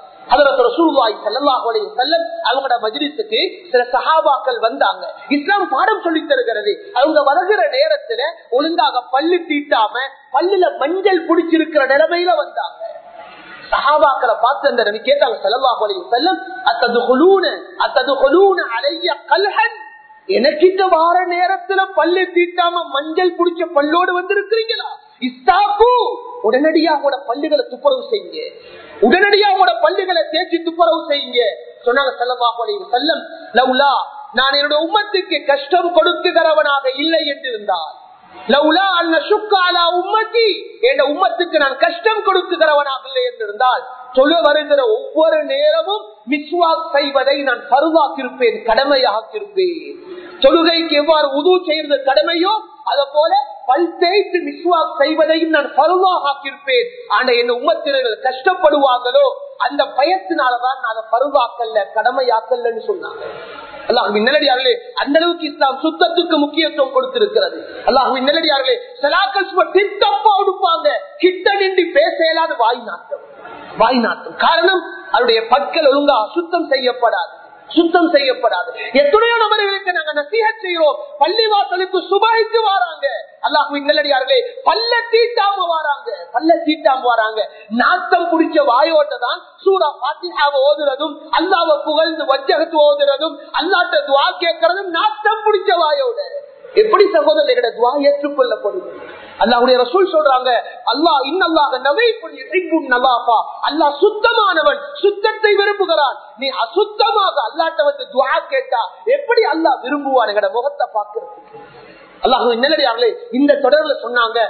அவங்களோட மஜிலிசுக்கு சில சகாபாக்கள் வந்தாங்க இஸ்லாம் பாடம் சொல்லி தருகிறது அவங்க வருகிற நேரத்துல ஒழுங்காக பள்ளி தீட்டாம பல்லுல மஞ்சள் பிடிச்சிருக்கிற நிலைமையில வந்தாங்க சஹாபாக்களை பார்த்து அந்த நபி கேட்டாங்க செலவாக செல்லம் அத்தது கொலூன அத்தது கொலூன அலைய கல்ஹன் எனக்கிட்ட வார நேரத்துல பல்லு தீட்டாம மஞ்சள் பிடிச்ச பல்லோடு வந்திருக்கிறீங்களா இஸ்தாக்கு உடனடியாக உங்களோட பல்லுகளை துப்புரவு செய்யுங்க உடனடியாக உங்களோட பல்லுகளை தேய்ச்சி துப்புரவு செய்யுங்க சொன்னாங்க செல்லமாக செல்லம் லவ்லா நான் என்னுடைய உம்மத்துக்கு கஷ்டம் கொடுக்குகிறவனாக இல்லை என்று இருந்தால் லவ்லா அல்ல சுக்காலா உம்மத்தி என்ற உம்மத்துக்கு நான் கஷ்டம் கொடுக்குகிறவனாக இல்லை என்று இருந்தால் சொல்ல வருகிற ஒவ்வொரு நேரமும் மிஸ்வாக் செய்வதை நான் பருவாக்கிருப்பேன் கடமையாக்கிருப்பேன் தொழுகைக்கு எவ்வாறு உது செய்வது கடமையோ அத போல பல் தேய்த்து மிஸ்வாக் செய்வதையும் நான் பருவாக ஆக்கியிருப்பேன் ஆனா என்ன உமத்தினர்கள் கஷ்டப்படுவாங்களோ அந்த பயத்தினாலதான் நான் அதை பருவாக்கல்ல கடமையாக்கல்லன்னு சொன்னாங்க அல்லாஹுவின் நிலடியார்களே அந்த அளவுக்கு இஸ்லாம் சுத்தத்துக்கு முக்கியத்துவம் கொடுத்திருக்கிறது அல்லாஹுவின் நிலடியார்களே சலாக்கள் சும்மா திட்டப்பா உடுப்பாங்க கிட்ட நின்று பேச இயலாத வாய் நாட்டம் வாய் நாட்டம் காரணம் அவருடைய பற்கள் ஒழுங்கா சுத்தம் செய்யப்படாது சுத்தம் செய்யப்படாது எத்தனையோ நபர்களுக்கு நாங்க நசீக செய்யறோம் பள்ளிவாசலுக்கு சுபாய்க்கு வராங்க அல்லாஹுவின் நல்லடியார்களே பல்ல தீட்டாம வராங்க பல்ல தீட்டாம வராங்க நாத்தம் குடிச்ச வாயோட்ட தான் சூரா பாத்தியாவை ஓதுறதும் அல்லாவை புகழ்ந்து வச்சகத்து ஓதுறதும் அல்லாட்ட துவா கேட்கறதும் நாத்தம் பிடிச்ச வாயோட எப்படி சகோதரர்களோட துவா ஏற்றுக்கொள்ளப்படும் அல்லாஹுடைய ரசூல் சொல்றாங்க அல்லாஹ் இன்னல்லாக நவை நவாபா அல்லாஹ் சுத்தமானவன் சுத்தத்தை விரும்புகிறான் நீ அசுத்தமாக அல்லாட்ட வந்து துவா கேட்டா எப்படி அல்லாஹ் விரும்புவான் எங்கட முகத்தை பாக்குறதுக்கு அல்லாஹு நல்லடியார்களே இந்த தொடர்ல சொன்னாங்க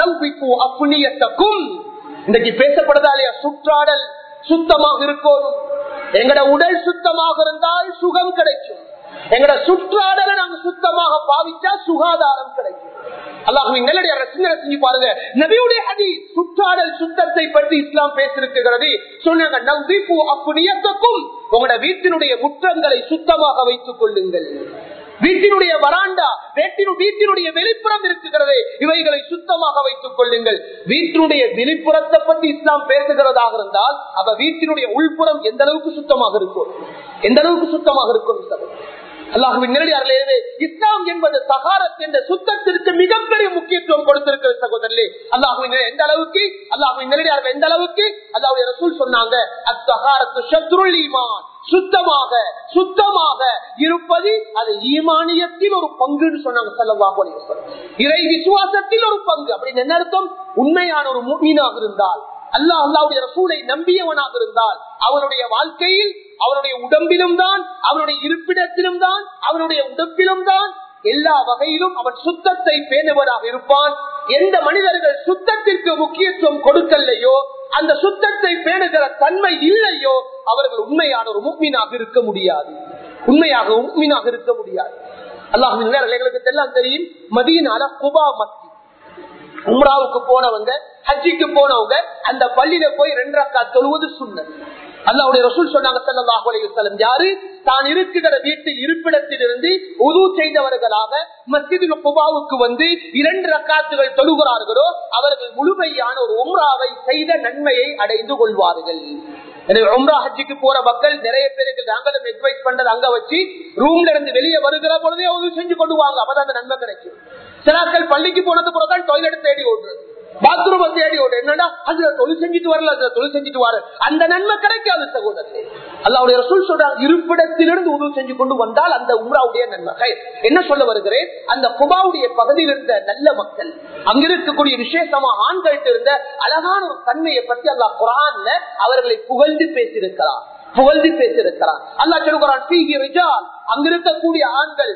அப்புனியத்தக்கும் இன்னைக்கு பேசப்படுதா இல்லையா சுற்றாடல் சுத்தமாக இருக்கணும் எங்கட உடல் சுத்தமாக இருந்தால் சுகம் கிடைக்கும் எங்கட சுற்றாடலை நாங்க சுத்தமாக பாவிச்சா சுகாதாரம் கிடைக்கும் அல்லாஹுவின் நல்லடியாக சிந்தனை செஞ்சு பாருங்க நபியுடைய அடி சுற்றாடல் சுத்தத்தை பற்றி இஸ்லாம் பேசிருக்கிறது சொன்னாங்க நம்பிப்பு அப்புனியத்தக்கும் உங்களோட வீட்டினுடைய முற்றங்களை சுத்தமாக வைத்துக் கொள்ளுங்கள் வீட்டினுடைய வராண்டா வீட்டினு வீட்டினுடைய வெளிப்புறம் இருக்குகிறது இவைகளை சுத்தமாக வைத்துக் கொள்ளுங்கள் வீட்டினுடைய வெளிப்புறத்தை பற்றி இஸ்லாம் பேசுகிறதாக இருந்தால் அவ வீட்டினுடைய உள்புறம் எந்த அளவுக்கு சுத்தமாக இருக்கும் எந்த அளவுக்கு சுத்தமாக இருக்கும் அல்லாஹுவின் நேரடியார்களே இஸ்லாம் என்பது சகாரத் என்ற சுத்தத்திற்கு மிகப்பெரிய முக்கியத்துவம் கொடுத்திருக்கிற சகோதரர்களே அல்லாஹுவின் எந்த அளவுக்கு அல்லாஹுவின் நேரடியார்கள் எந்த அளவுக்கு அல்லாவுடைய ரசூல் சொன்னாங்க அத்தகாரத்து சத்ருல் ஈமான் சுத்தமாக சுத்தமாக இருப்பது அது ஈமானியத்தில் ஒரு பங்குன்னு சொன்னாங்க செல்லவாக இறை விசுவாசத்தில் ஒரு பங்கு அப்படின்னு என்ன அர்த்தம் உண்மையான ஒரு மீனாக இருந்தால் அல்லாஹ் அல்லாவுடைய ரசூலை நம்பியவனாக இருந்தால் அவனுடைய வாழ்க்கையில் அவனுடைய உடம்பிலும் தான் அவனுடைய இருப்பிடத்திலும் தான் அவனுடைய உடம்பிலும் தான் எல்லா வகையிலும் அவன் சுத்தத்தை பேணுவதாக இருப்பான் எந்த மனிதர்கள் சுத்தத்திற்கு முக்கியத்துவம் கொடுக்கலையோ அந்த சுத்தத்தை பேணுகிற தன்மை இல்லையோ அவர்கள் உண்மையான ஒரு முக்மீனாக இருக்க முடியாது உண்மையாக முக்மீனாக இருக்க முடியாது அல்லாஹின் எங்களுக்கு எல்லாம் தெரியும் மதியனால குபா மஸ்தி உம்ராவுக்கு போனவங்க ஹஜ்ஜிக்கு போனவங்க அந்த பள்ளியில போய் ரெண்டு ரக்கா தொழுவது சுண்ணது அல்லாவுடைய ரசூல் சொன்னாங்க சல்லாஹ் அலையுசலம் யாரு தான் இருக்கிற வீட்டு இருப்பிடத்திலிருந்து உது செய்தவர்களாக மஸ்ஜிது குபாவுக்கு வந்து இரண்டு ரக்காத்துகள் தொழுகிறார்களோ அவர்கள் முழுமையான ஒரு உம்ராவை செய்த நன்மையை அடைந்து கொள்வார்கள் எனவே உம்ரா ஹஜ்ஜிக்கு போற மக்கள் நிறைய பேருக்கு நாங்களும் அட்வைஸ் பண்றது அங்க வச்சு ரூம்ல இருந்து வெளியே வருகிற பொழுதே உதவி செஞ்சு கொண்டு வாங்க அப்பதான் அந்த நன்மை கிடைக்கும் சிலாக்கள் பள்ளிக்கு போனது பிறகுதான் டாய்லெட் தேடி ஓடுறது பாத்ரூம் தேடி ஓடு என்னடா அதுல தொழில் செஞ்சுட்டு வரல அதுல தொழில் செஞ்சுட்டு வர அந்த நன்மை கிடைக்காது சகோதரர்களே அல்லாவுடைய ரசூல் சொல்றாங்க இருப்பிடத்திலிருந்து உதவி செஞ்சு கொண்டு வந்தால் அந்த உம்ராவுடைய நன்மை என்ன சொல்ல வருகிறேன் அந்த குபாவுடைய பகுதியில் இருந்த நல்ல மக்கள் அங்க இருக்கக்கூடிய விசேஷமா ஆண்கள்ட்ட இருந்த அழகான ஒரு தன்மையை பற்றி அல்லாஹ் குரான்ல அவர்களை புகழ்ந்து பேசியிருக்கிறார் புகழ்ந்து பேசியிருக்கிறார் அல்லா சொல்லுகிறான் அங்க இருக்கக்கூடிய ஆண்கள்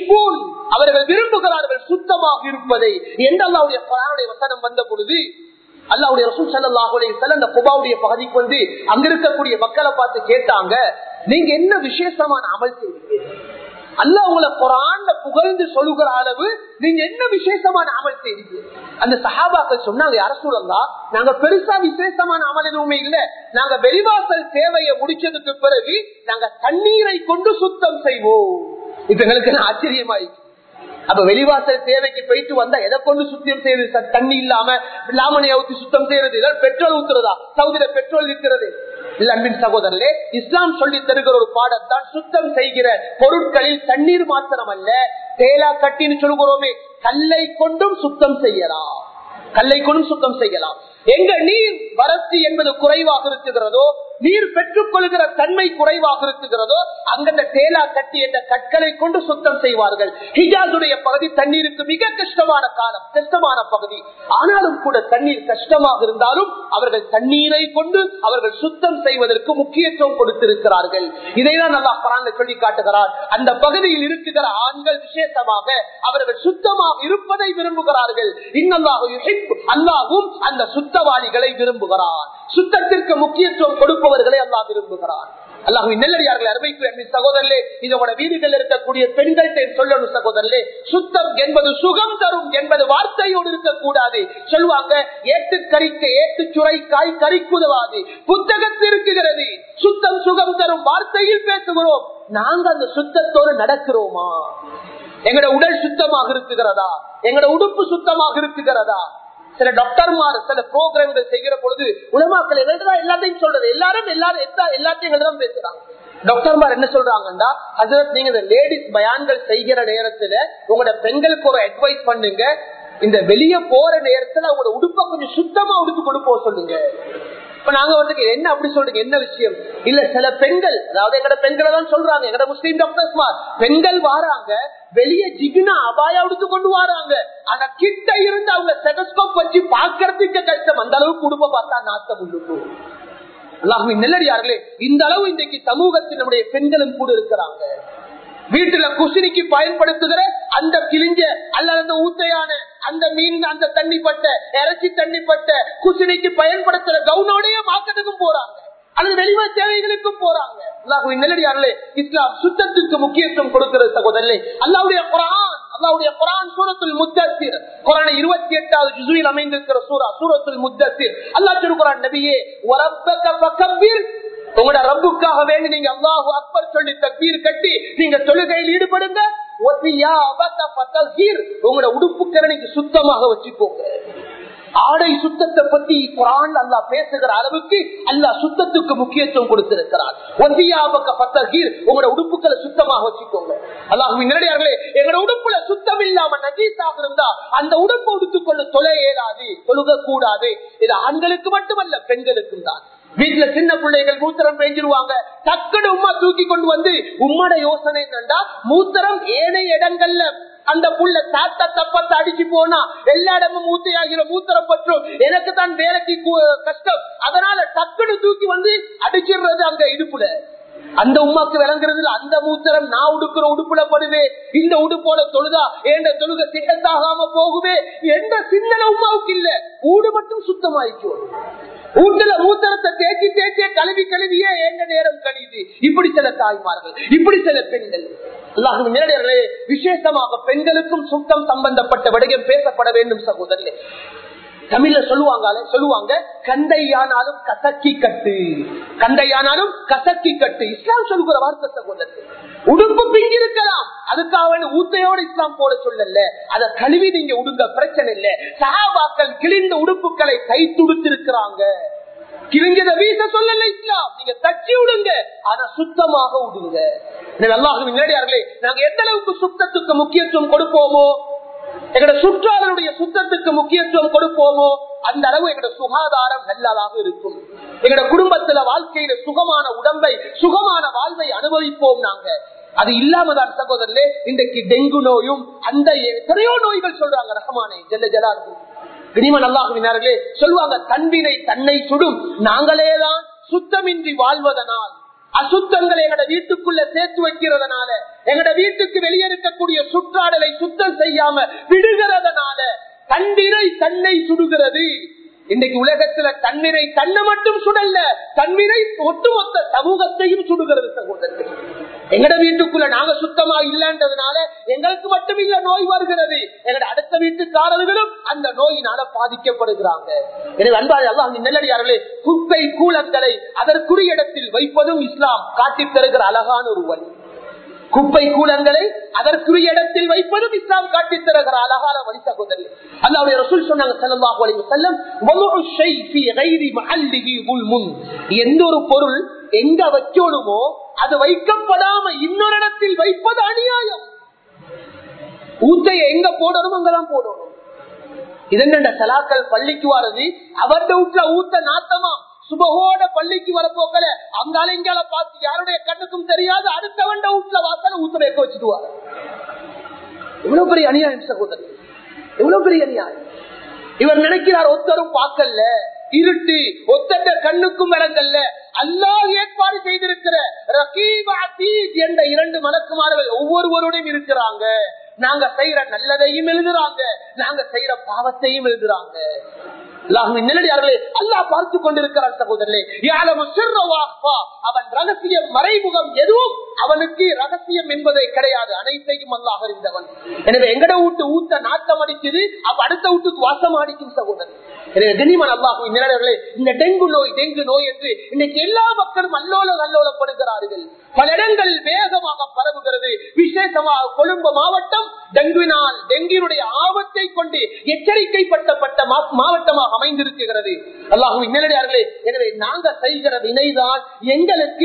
அவர்கள் விரும்புகிறார்கள் சுத்தமாக இருப்பதை எந்த அல்லாவுடைய வசனம் வந்த பொழுது அல்லாவுடைய ரசூல் சல்லாஹுடைய அந்த குபாவுடைய பகுதிக்கு வந்து அங்க இருக்கக்கூடிய மக்களை பார்த்து கேட்டாங்க நீங்க என்ன விசேஷமான அமல் செய்வீங்க அல்ல உங்களை குரான்ல புகழ்ந்து சொல்லுகிற அளவு நீங்க என்ன விசேஷமான அமல் செய்வீங்க அந்த சஹாபாக்கள் சொன்னாங்க யார சொல்லலாம் நாங்க பெருசா விசேஷமான அமல் எதுவுமே இல்ல நாங்க வெளிவாசல் சேவையை முடிச்சதுக்கு பிறகு நாங்க தண்ணீரை கொண்டு சுத்தம் செய்வோம் இப்ப எங்களுக்கு ஆச்சரியமாயிடுச்சு அப்ப வெளிவாசல் தேவைக்கு போயிட்டு வந்தா எதை கொண்டு சுத்தம் செய்யறது தண்ணி இல்லாம லாமணியை ஊத்தி சுத்தம் செய்யறது பெட்ரோல் ஊத்துறதா சவுதியில பெட்ரோல் இருக்கிறது இல்ல அன்பின் சகோதரர்களே இஸ்லாம் சொல்லி தருகிற ஒரு பாடத்தான் சுத்தம் செய்கிற பொருட்களில் தண்ணீர் மாத்திரம் அல்ல தேலா கட்டின்னு சொல்கிறோமே கல்லை கொண்டும் சுத்தம் செய்யலாம் கல்லை கொண்டும் சுத்தம் செய்யலாம் எங்க நீர் வரத்து என்பது குறைவாக இருக்குகிறதோ நீர் பெற்றுக் கொள்கிற தன்மை குறைவாக இருக்குகிறதோ அங்கந்த தேலா கட்டி என்ற கற்களை கொண்டு சுத்தம் செய்வார்கள் ஹிஜாசுடைய பகுதி தண்ணீருக்கு மிக கஷ்டமான காலம் கஷ்டமான பகுதி ஆனாலும் கூட தண்ணீர் கஷ்டமாக இருந்தாலும் அவர்கள் தண்ணீரை கொண்டு அவர்கள் சுத்தம் செய்வதற்கு முக்கியத்துவம் கொடுத்திருக்கிறார்கள் இதைதான் நல்லா பராங்க சொல்லி காட்டுகிறார் அந்த பகுதியில் இருக்குகிற ஆண்கள் விசேஷமாக அவர்கள் சுத்தமாக இருப்பதை விரும்புகிறார்கள் இன்னல்லாக அல்லாவும் அந்த சுத்தவாளிகளை விரும்புகிறார் சுத்தத்திற்கு முக்கியத்துவம் கொடுப்பவர்களை அல்லா விரும்புகிறார் அல்லாஹு நெல்லடியார்கள் அருமைக்கு சகோதரர்களே இதோட வீடுகள் இருக்கக்கூடிய பெண்கள்கிட்ட சொல்லணும் சகோதரர்களே சுத்தம் என்பது சுகம் தரும் என்பது வார்த்தையோடு இருக்கக்கூடாது சொல்லுவாங்க ஏட்டு கறிக்க ஏட்டு சுரைக்காய் கறிக்குதவாது புத்தகத்தில் இருக்குகிறது சுத்தம் சுகம் தரும் வார்த்தையில் பேசுகிறோம் நாங்க அந்த சுத்தத்தோடு நடக்கிறோமா எங்கட உடல் சுத்தமாக இருக்குகிறதா எங்கட உடுப்பு சுத்தமாக இருக்குகிறதா சில டாக்டர்மார் சில ப்ரோக்ராம்கள் செய்கிற பொழுது உலமாக்கள் எங்கள்தான் எல்லாத்தையும் சொல்றது எல்லாரும் எல்லாரும் எல்லாத்தையும் எங்கள்தான் பேசுறாங்க டாக்டர்மார் என்ன சொல்றாங்கன்னா ஹசரத் நீங்க இந்த லேடிஸ் பயான்கள் செய்கிற நேரத்துல உங்களோட பெண்களுக்கு ஒரு அட்வைஸ் பண்ணுங்க இந்த வெளியே போற நேரத்துல உங்களோட உடுப்பை கொஞ்சம் சுத்தமா உடுப்பு கொண்டு போக சொல்லுங்க இப்ப நாங்க வந்து என்ன அப்படி சொல்றீங்க என்ன விஷயம் இல்ல சில பெண்கள் அதாவது எங்கட பெண்களை தான் சொல்றாங்க எங்கட முஸ்லீம் டாக்டர்ஸ்மார் பெண்கள் வாராங்க வெளியே ஜிகினா அபாயா உடுத்து கொண்டு வராங்க ஆனா கிட்ட இருந்து அவங்க செகஸ்கோப் வச்சு பாக்குறதுக்கு கஷ்டம் அந்த அளவுக்கு குடும்ப பார்த்தா நாட்டம் உள்ளுக்கும் அல்லாஹுவின் நெல்லடியார்களே இந்த அளவு இன்றைக்கு சமூகத்தில் நம்முடைய பெண்களும் கூட இருக்கிறாங்க வீட்டுல குசினிக்கு பயன்படுத்துகிற அந்த கிழிஞ்ச அல்லது அந்த ஊத்தையான அந்த மீன் அந்த தண்ணி பட்ட இறைச்சி தண்ணி பட்ட குசினிக்கு பயன்படுத்துற கவுனோடய மார்க்கெட்டுக்கும் போறாங்க அல்லது வெளிவ தேவைகளுக்கும் போறாங்க அல்லாஹுவின் நெல்லடியார்களே இஸ்லாம் சுத்தத்துக்கு முக்கியத்துவம் கொடுக்கிறது சகோதரர்களே அல்லாவுடைய குரான் அல்லாவுடைய குரான் சூரத்துல் முத்தசிர் குரான் இருபத்தி எட்டாவது ஜுசுவில் அமைந்திருக்கிற சூரா சூரத்துல் முத்தசிர் அல்லா திருக்குறான் நபியே ஒரப்பக பக்கம்பீர் உங்களோட ரப்புக்காக வேண்டி நீங்க அல்லாஹு அக்பர் சொல்லி தக்பீர் கட்டி நீங்க தொழுகையில் ஈடுபடுங்க உங்களோட உடுப்புக்கரை நீங்க சுத்தமாக வச்சுக்கோங்க ஆடை சுத்தத்தை பத்தி குரான் அல்லா பேசுகிற அளவுக்கு அல்லா சுத்தத்துக்கு முக்கியத்துவம் கொடுத்திருக்கிறார் உங்களோட உடுப்புகளை சுத்தமாக வச்சுக்கோங்க அல்லாஹ் நேரடியார்களே எங்களோட உடுப்புல சுத்தம் இல்லாம நஜீஸாக இருந்தா அந்த உடுப்பு உடுத்துக்கொள்ள தொலை இயலாது தொழுக கூடாது இது ஆண்களுக்கு மட்டுமல்ல பெண்களுக்கும் தான் வீட்டுல சின்ன பிள்ளைகள் மூத்திரம் பெஞ்சிருவாங்க டக்குனு உமா தூக்கி கொண்டு வந்து உம்மோட யோசனை என்னண்டா மூத்திரம் ஏனைய இடங்கள்ல அந்த புள்ள தாத்த தப்பத்தை அடிச்சு போனா எல்லா இடமும் மூத்தையாகிற மூத்திரம் பற்றும் எனக்கு தான் வேலைக்கு கஷ்டம் அதனால டக்குனு தூக்கி வந்து அடிச்சிடுறது அங்க இடுப்புல அந்த உமாக்கு விளங்குறதுல அந்த மூத்திரம் நான் உடுக்கிற உடுப்புல படுவே இந்த உடுப்போட தொழுதா ஏண்ட தொழுக சிகத்தாகாம போகுவே எந்த சிந்தனை உமாவுக்கு இல்ல ஊடு மட்டும் சுத்தமாயிக்கும் வீட்டுல மூத்தரத்தை தேக்கி தேக்கிய கழுவி கழுவியே எங்க நேரம் கழியுது இப்படி சில தாய்மார்கள் இப்படி சில பெண்கள் அல்லாஹும் நேரடியார்களே விசேஷமாக பெண்களுக்கும் சுத்தம் சம்பந்தப்பட்ட விடயம் பேசப்பட வேண்டும் சகோதரர்களே தமிழ்ல சொல்லுவாங்க சொல்லுவாங்க கந்தையானாலும் கசக்கி கட்டு கந்தையானாலும் கசக்கி கட்டு இஸ்லாம் சொல்லுகிற வார்த்தை சகோதரர்கள் உடுப்பு பிங்கி இருக்கலாம் அதுக்காக ஊத்தையோடு இஸ்லாம் போட சொல்லல அத கழுவி நீங்க உடுங்க பிரச்சனை இல்ல சகாபாக்கள் கிழிந்த உடுப்புகளை கை துடுத்திருக்கிறாங்க கிழிஞ்சத வீச சொல்லல இஸ்லாம் நீங்க தச்சு விடுங்க ஆனா சுத்தமாக விடுங்க அல்லாஹும் நேரடியார்களே நாங்க எந்த அளவுக்கு சுத்தத்துக்கு முக்கியத்துவம் கொடுப்போமோ எங்களோட சுற்றாளருடைய சுத்தத்துக்கு முக்கியத்துவம் கொடுப்போமோ அந்த அளவு எங்களோட சுகாதாரம் நல்லதாக இருக்கும் எங்களோட குடும்பத்துல வாழ்க்கையில சுகமான உடம்பை சுகமான வாழ்வை அனுபவிப்போம் நாங்க அது இல்லாமதான் சகோதரர்களே இன்றைக்கு டெங்கு நோயும் அந்த எத்தனையோ நோய்கள் சொல்றாங்க ரஹமானே ஜெல்ல ஜலாலு இனிமன் அல்லாஹுவினார்களே சொல்லுவாங்க தன்வினை தன்னை சுடும் நாங்களேதான் சுத்தமின்றி வாழ்வதனால் அசுத்தங்களை எங்கட வீட்டுக்குள்ள சேர்த்து வைக்கிறதுனால எங்கட வீட்டுக்கு வெளியே இருக்கக்கூடிய சுற்றாடலை சுத்தம் செய்யாம விடுகிறதுனால தன்னிறை தன்னை சுடுகிறது இன்னைக்கு உலகத்துல தன்னிறை தன்னை மட்டும் சுடல்ல தன்னிறை ஒட்டுமொத்த சமூகத்தையும் சுடுகிறது சகோதரர்கள் எங்கட வீட்டுக்குள்ள நாங்க சுத்தமா இல்லன்றதுனால எங்களுக்கு மட்டும் இல்ல நோய் வருகிறது எங்கட அடுத்த வீட்டுக்காரர்களும் அந்த நோயினால பாதிக்கப்படுகிறாங்க எனவே அன்பாக எல்லாம் நெல்லடியார்களே குப்பை கூலங்களை அதற்குரிய இடத்தில் வைப்பதும் இஸ்லாம் காட்டித் தருகிற அழகான ஒரு வழி குப்பை கூலங்களை அதற்குரிய இடத்தில் வைப்பதும் இஸ்லாம் காட்டித் தருகிற அழகான வழி சகோதரி அல்லாவுடைய ரசூல் சொன்னாங்க ஸல்லல்லாஹு அலைஹி வஸல்லம் வலுஉ ஷை ஃபீ கைரி மஹல்லிஹி குல்முன் எந்த ஒரு பொருள் எங்க வைக்கணுமோ அது வைக்கப்படாம இன்னொரு இடத்தில் வைப்பது அநியாயம் ஊத்தைய எங்க போடணும் அங்கதான் போடணும் இதென்ன சலாக்கள் பள்ளிக்கு வரது அவர்ட வீட்டுல ஊத்த நாத்தமா சுபகோட பள்ளிக்கு வர போக்கல அங்கால இங்கால பார்த்து யாருடைய கண்ணுக்கும் தெரியாது அடுத்தவண்ட வீட்டுல வாசல ஊத்த வைக்க வச்சுடுவார் எவ்வளவு பெரிய அநியாயம் சகோதரர் எவ்வளவு பெரிய அநியாயம் இவர் நினைக்கிறார் ஒத்தரும் பார்க்கல இருட்டு ஒத்தட்ட கண்ணுக்கும் விளங்கல்ல அல்லாஹ் ஏற்பாடு செய்திருக்கிற ரகீப் அதீத் என்ற இரண்டு மலக்குமார்கள் ஒவ்வொருவருடையும் இருக்கிறாங்க நாங்க செய்யற நல்லதையும் எழுதுறாங்க நாங்க செய்யற பாவத்தையும் எழுதுறாங்க நிலடியார்களே அல்லா பார்த்து கொண்டிருக்கிறார் சகோதரர்களே யாழமு சிறுவாப்பா அவன் ரகசியம் மறைமுகம் எதுவும் அவனுக்கு ரகசியம் என்பதே கிடையாது அனைத்தையும் அல்லாஹ் அறிந்தவன் எனவே எங்கட வீட்டு ஊத்த நாட்டம் அடிக்குது அப்ப அடுத்த வீட்டுக்கு வாசம் அடிக்கும் சகோதரன் எனவே தினிமன் அல்லாஹு நிலடர்களே இந்த டெங்கு நோய் டெங்கு நோய் என்று இன்னைக்கு எல்லா மக்களும் அல்லோல அல்லோலப்படுகிறார்கள் பல இடங்கள் வேகமாக பரவுகிறது விசேஷமாக கொழும்பு மாவட்டம் டெங்குவினால் டெங்கினுடைய ஆபத்தை கொண்டு எச்சரிக்கைப்பட்டப்பட்ட மாவட்டமாக அமைந்திருக்கிறது அல்லாஹு நிலடியார்களே எனவே நாங்க செய்கிற வினைதான் எங்களுக்கு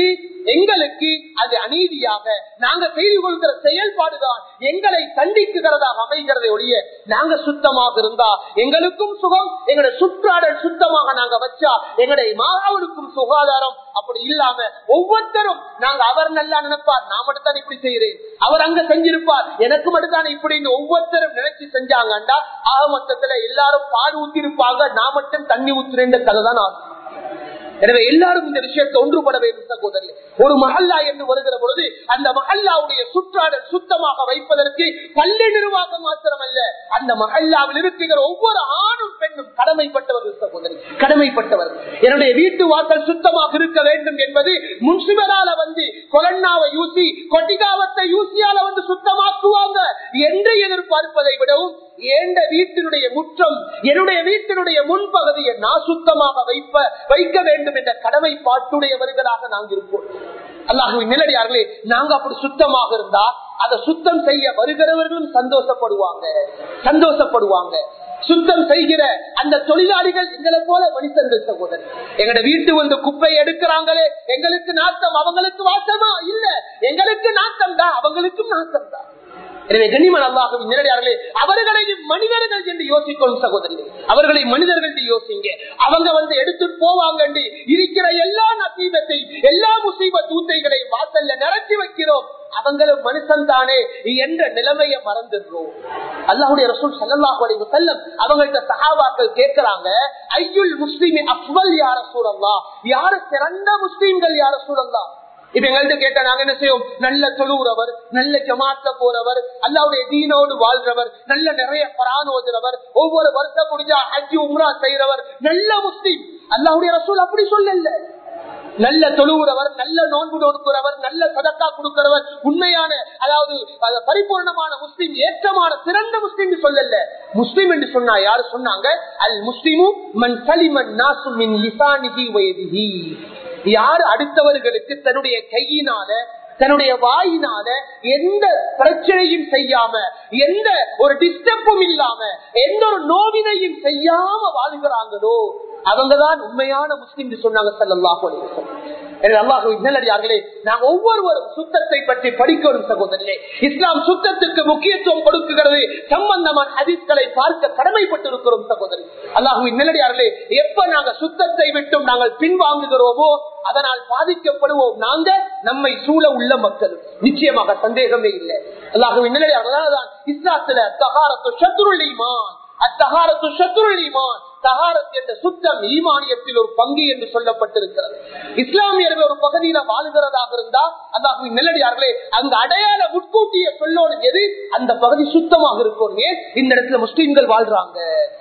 எங்களுக்கு அது அநீதியாக நாங்க செய்து கொள்கிற செயல்பாடுதான் எங்களை தண்டிக்குகிறதாக அமைகிறதை ஒழிய நாங்க சுத்தமாக இருந்தா எங்களுக்கும் சுகம் எங்களுடைய சுற்றாடல் சுத்தமாக நாங்க வச்சா எங்களுடைய மாணவருக்கும் சுகாதாரம் அப்படி இல்லாம ஒவ்வொருத்தரும் நாங்க அவர் நல்லா நினைப்பார் நான் மட்டும் தான் இப்படி செய்யறேன் அவர் அங்க செஞ்சிருப்பார் எனக்கு மட்டும் தான் இப்படின்னு ஒவ்வொருத்தரும் நினைச்சு செஞ்சாங்கண்டா ஆக மொத்தத்துல எல்லாரும் பால் ஊத்திருப்பாங்க நான் மட்டும் தண்ணி ஊத்துறேன் கதை தான் ஆகும் எனவே எல்லாரும் இந்த விஷயத்தை ஒன்றுபட வேண்டும் சகோதரர் ஒரு மஹல்லா என்று வருகிற பொழுது அந்த மஹல்லாவுடைய சுற்றாடல் சுத்தமாக வைப்பதற்கு பள்ளி நிர்வாகம் மாத்திரமல்ல அந்த மஹல்லாவில் இருக்கிற ஒவ்வொரு ஆணும் பெண்ணும் கடமைப்பட்டவர்கள் சகோதரி கடமைப்பட்டவர்கள் என்னுடைய வீட்டு வாசல் சுத்தமாக இருக்க வேண்டும் என்பது முன்சிபரால வந்து கொலன்னாவை யூசி கொட்டிகாவத்தை யூசியால வந்து சுத்தமாக்குவாங்க என்று எதிர்பார்ப்பதை விடவும் ஏண்ட வீட்டினுடைய முற்றம் என்னுடைய வீட்டினுடைய முன்பகுதியை நான் சுத்தமாக வைப்ப வைக்க வேண்டும் என்ற கடமைப்பாட்டுடையவர்களாக நாங்கள் இருப்போம் அல்லாஹுவின் நிலடியார்களே நாங்க அப்படி சுத்தமாக இருந்தா அதை சுத்தம் செய்ய வருகிறவர்களும் சந்தோஷப்படுவாங்க சந்தோஷப்படுவாங்க சுத்தம் செய்கிற அந்த தொழிலாளிகள் எங்களை போல மனுஷர்கள் சகோதரர் எங்கட வீட்டு வந்து குப்பை எடுக்கிறாங்களே எங்களுக்கு நாட்டம் அவங்களுக்கு வாசமா இல்ல எங்களுக்கு நாட்டம் தான் அவங்களுக்கும் நாட்டம் தான் எனவே கண்ணிமன் அல்லாஹுவின் நேரடியார்களே அவர்களையும் மனிதர்கள் என்று யோசிக்கணும் சகோதரிகள் அவர்களை மனிதர்கள் என்று யோசிங்க அவங்க வந்து எடுத்துட்டு போவாங்க இருக்கிற எல்லா நசீபத்தை எல்லா முசீப தூத்தைகளை வாசல்ல நிரச்சி வைக்கிறோம் அவங்களும் மனுஷன் தானே என்ற நிலைமையை மறந்துடுறோம் அல்லாஹுடைய ரசூல் சல்லாஹ் அலைவு செல்லம் அவங்கள்ட்ட சஹாபாக்கள் கேட்கிறாங்க ஐயுல் முஸ்லீம் அப்வல் யார சூழல்லா யாரு சிறந்த முஸ்லீம்கள் யார சூழல்லா இப்ப எங்கள்கிட்ட கேட்டா நாங்க என்ன செய்வோம் நல்ல தொழுகிறவர் நல்ல ஜமாத்த போறவர் அல்லாவுடைய தீனோடு வாழ்றவர் நல்ல நிறைய பரான் ஓதுறவர் ஒவ்வொரு வருஷம் முடிஞ்சா ஹஜ்ஜி உம்ரா செய்யறவர் நல்ல முஸ்லீம் அல்லாவுடைய ரசூல் அப்படி சொல்லல நல்ல தொழுகிறவர் நல்ல நோன்பு நோக்குறவர் நல்ல சதக்கா கொடுக்கிறவர் உண்மையான அதாவது பரிபூர்ணமான முஸ்லீம் ஏற்றமான சிறந்த முஸ்லீம் சொல்லல முஸ்லீம் என்று சொன்னா யாரு சொன்னாங்க அல் முஸ்லிமு மன் சலிமன் நாசு மின் லிசானிகி வயதிகி யார் அடுத்தவர்களுக்கு தன்னுடைய கையினால தன்னுடைய வாயினால எந்த பிரச்சனையும் செய்யாம எந்த ஒரு டிஸ்டர்பும் இல்லாம எந்த ஒரு நோவினையும் செய்யாம வாழ்கிறாங்களோ அவங்கதான் உண்மையான முஸ்லிம் சொன்னாங்க சல்லாஹூ நல்லடியார்களே நாங்க ஒவ்வொருவரும் சுத்தத்தை பற்றி படிக்கணும் சகோதரனே இஸ்லாம் சுத்தத்துக்கு முக்கியத்துவம் கொடுக்குகிறது சம்பந்தமான ஹதீஸ்களை பார்க்க கடமைப்பட்டிருக்கிறோம் சகோதரி அல்லாஹுவின் நல்லடியார்களே எப்ப நாங்க சுத்தத்தை விட்டும் நாங்கள் பின்வாங்குகிறோமோ அதனால் பாதிக்கப்படுவோம் நாங்க நம்மை சூழ உள்ள மக்கள் நிச்சயமாக சந்தேகமே இல்லை அல்லாஹுவின் நல்லடியார்களால் இஸ்லாத்துல தகாரத்து சத்துருளிமான் அத்தகாரத்து சத்துருளிமான் தகாரத் என்ற சுத்தம் ஈமானியத்தில் ஒரு பங்கு என்று சொல்லப்பட்டிருக்கிறது இஸ்லாமியர்கள் ஒரு பகுதியில வாழ்கிறதாக இருந்தா அதாவது நெல்லடியார்களே அந்த அடையாள முட்கூட்டிய சொல்லோடு எது அந்த பகுதி சுத்தமாக இருக்கும் ஏன் இந்த இடத்துல முஸ்லீம்கள் வாழ்றாங்க